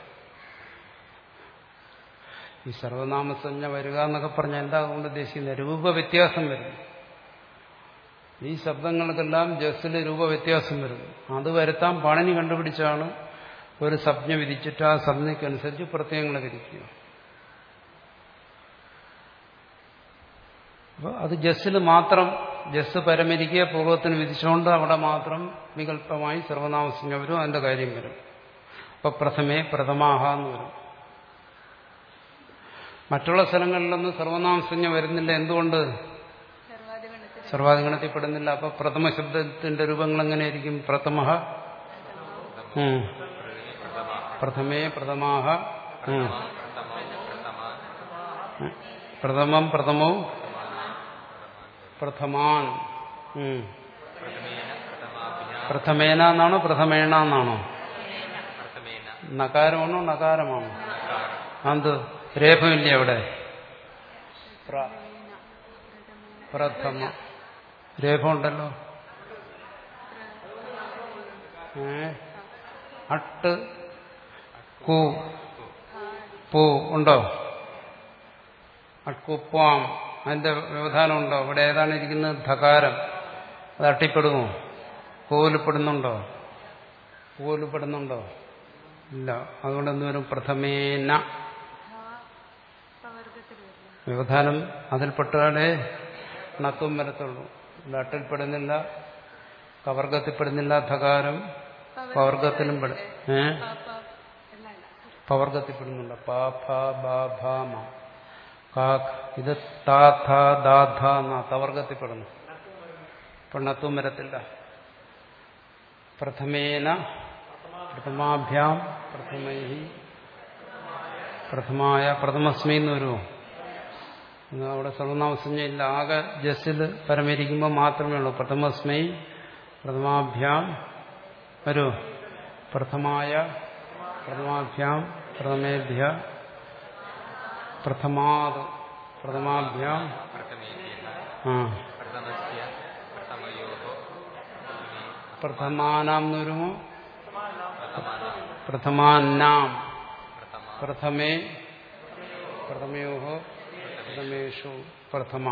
ഈ സർവനാമസഞ്ജ വരിക എന്നൊക്കെ പറഞ്ഞാൽ എന്താ കൊണ്ട് ഉദ്ദേശിക്കുന്നത് രൂപവ്യത്യാസം വരുന്നു ഈ ശബ്ദങ്ങൾക്കെല്ലാം ജസ്സിൽ രൂപവ്യത്യാസം വരുന്നു അത് വരുത്താൻ പണനി കണ്ടുപിടിച്ചാണ് ഒരു സംജ്ഞ വിധിച്ചിട്ട് ആ സംജ്ഞയ്ക്കനുസരിച്ച് പ്രത്യയങ്ങളെ വിധിക്കുക അപ്പോൾ അത് ജസ്സിൽ മാത്രം ജസ് പരമരിക്കുക പൂർവ്വത്തിന് വിധിച്ചുകൊണ്ട് അവിടെ മാത്രം വികല്പമായി സർവനാമസഞ്ജ വരും അതിന്റെ കാര്യം വരും അപ്പൊ പ്രഥമേ പ്രഥമാഹ എന്ന് വരും മറ്റുള്ള സ്ഥലങ്ങളിലൊന്നും സർവനാമസഞ്ജ വരുന്നില്ല എന്തുകൊണ്ട് സർവാധിഗണത്തിൽ സർവാധിഗണത്തിൽ പെടുന്നില്ല അപ്പൊ പ്രഥമ ശബ്ദത്തിന്റെ രൂപങ്ങൾ എങ്ങനെയായിരിക്കും പ്രഥമ ഉം. പ്രഥമേ പ്രഥമാഹ ഉം. ഉം. പ്രഥമം പ്രഥമോ പ്രഥമാൻ ഉം. പ്രഥമേന എന്നാണോ പ്രഥമേണ എന്നാണോ നകാരമാണോ നകാരമാണോ അത് രേഖമില്ലേ അവിടെ പ്ര- പ്രഥമ രേഖ ഉണ്ടല്ലോ ഏ അട്ട് കു പൂ ഉണ്ടോ അട്കുപ്പാം അതിന്റെ വ്യവധാനം ഉണ്ടോ ഇവിടെ ഏതാണ് ഇരിക്കുന്നത് ധകാരം അത് അട്ടിപ്പെടുമോ കോലുപ്പെടുന്നുണ്ടോ കോലുപ്പെടുന്നുണ്ടോ ഇല്ല അതുകൊണ്ട് എന്ത് വരും പ്രഥമേന പവർഗത്തിൽ വരുന്നു വ്യവധാനം അതിൽപ്പെട്ടാലേ നത്തും വരത്തുള്ളൂ ഇവിടെ അട്ടിൽപ്പെടുന്നില്ല കവർഗത്തിൽപ്പെടുന്നില്ല ധകാരം പവർഗത്തിലും പെടും ഏ പാപ്പ എല്ലാം ഇല്ല പവർഗത്തിൽപ്പെടുന്നുണ്ട് പാ ഫ ബ ഭ മ കാഖ് ഇത് താ ഥ ദാ ധ ന തവർഗത്തിൽപ്പെടുന്നു പെണ്ണത്തും വരത്തില്ല പ്രഥമേന പ്രഥമാഭ്യാം പ്രഥമൈ പ്രഥമായ പ്രഥമസ്മി എന്ന് വരുമോ എന്നാ അവിടെ സർവനാമസഞ്ജ ഇല്ല ആകെ ജസ്സിൽ പരമരിക്കുമ്പോൾ മാത്രമേ ഉള്ളൂ പ്രഥമസ്മൈ പ്രഥമാഭ്യാം വരൂ പ്രഥമായ പ്രഥമാഭ്യാം പ്രഥമേഭ്യ പ്രഥമാത് പ്രഥമാഭ്യാം ആ പ്രഥമാനാം എന്ന് വരുമോ പ്രഥമാന്നാം പ്രഥമേ പ്രഥമയോ പ്രഥമേഷു പ്രഥമ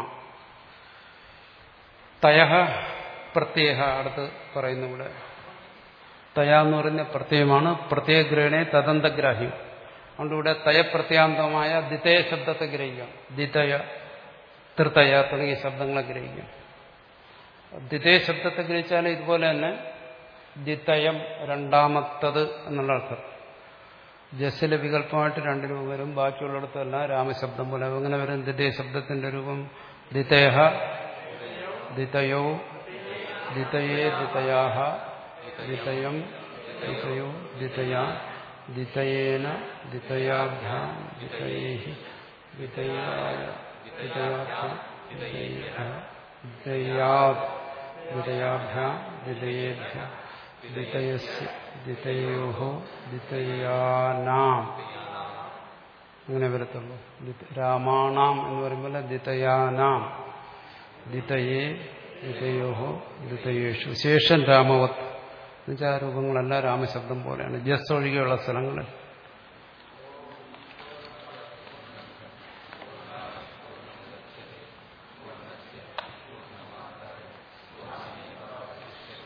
തയ പ്രത്യയ അടുത്ത് പറയുന്നു ഇവിടെ തയ എന്ന് പറയുന്ന പ്രത്യയമാണ് പ്രത്യയഗ്രഹണെ തദന്തഗ്രാഹ്യം അതുകൊണ്ട് ഇവിടെ തയപ്രത്യാന്തമായ ദ്വിതയ ശബ്ദത്തെ ഗ്രഹിക്കാം ദ്വിതയ തൃതയ തുടങ്ങിയ ശബ്ദങ്ങളെ ഗ്രഹിക്കാം ദ്വിതയ ശബ്ദത്തെ ഗ്രഹിച്ചാൽ ഇതുപോലെ തന്നെ ദ്വിതയം രണ്ടാമത്തത് എന്നുള്ള അർത്ഥം ജസ്സിലെ വികല്പമായിട്ട് രണ്ട് രൂപം വരും ബാക്കിയുള്ളിടത്തെല്ലാം രാമശബ്ദം പോലെ അങ്ങനെ വരും ദ്വിതയ ശബ്ദത്തിന്റെ രൂപം ദ്വിതയ ദ്വിതയോ ദ്വിതയേ ദ്വിതയാഹ ദ്വിതയം ദ്വിതയോ ദ്വിതയ ദ്വിതയേന ദ്വിതയാഭ്യാം ദ്വിതയേ ദ്വിതയായ ദ്വിതയാഭ്യാം ദ്വിതയേഭ്യ ദ്വിതയാത് ദ്വിതയാഭ്യാം ദ്വിതയേഭ്യ ദിതയസ് ദിതയോഹോ ദിതയാനാം അങ്ങനെ വരത്തുള്ളൂ ദിത- രാമാണാം എന്ന് പറയുമ്പോൾ ദിതയാനാം ദിതയേ ദിതയോഹോ ദിതയേഷു ശേഷൻ രാമവത് എന്നുവെച്ചാൽ ആ രൂപങ്ങളെല്ലാം രാമശബ്ദം പോലെയാണ് ജസ് ഒഴികെയുള്ള സ്ഥലങ്ങളിൽ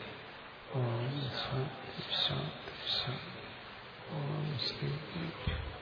ഓം ശാന്തി ശാന്തി ശാന്തി ഓം ശ്രീ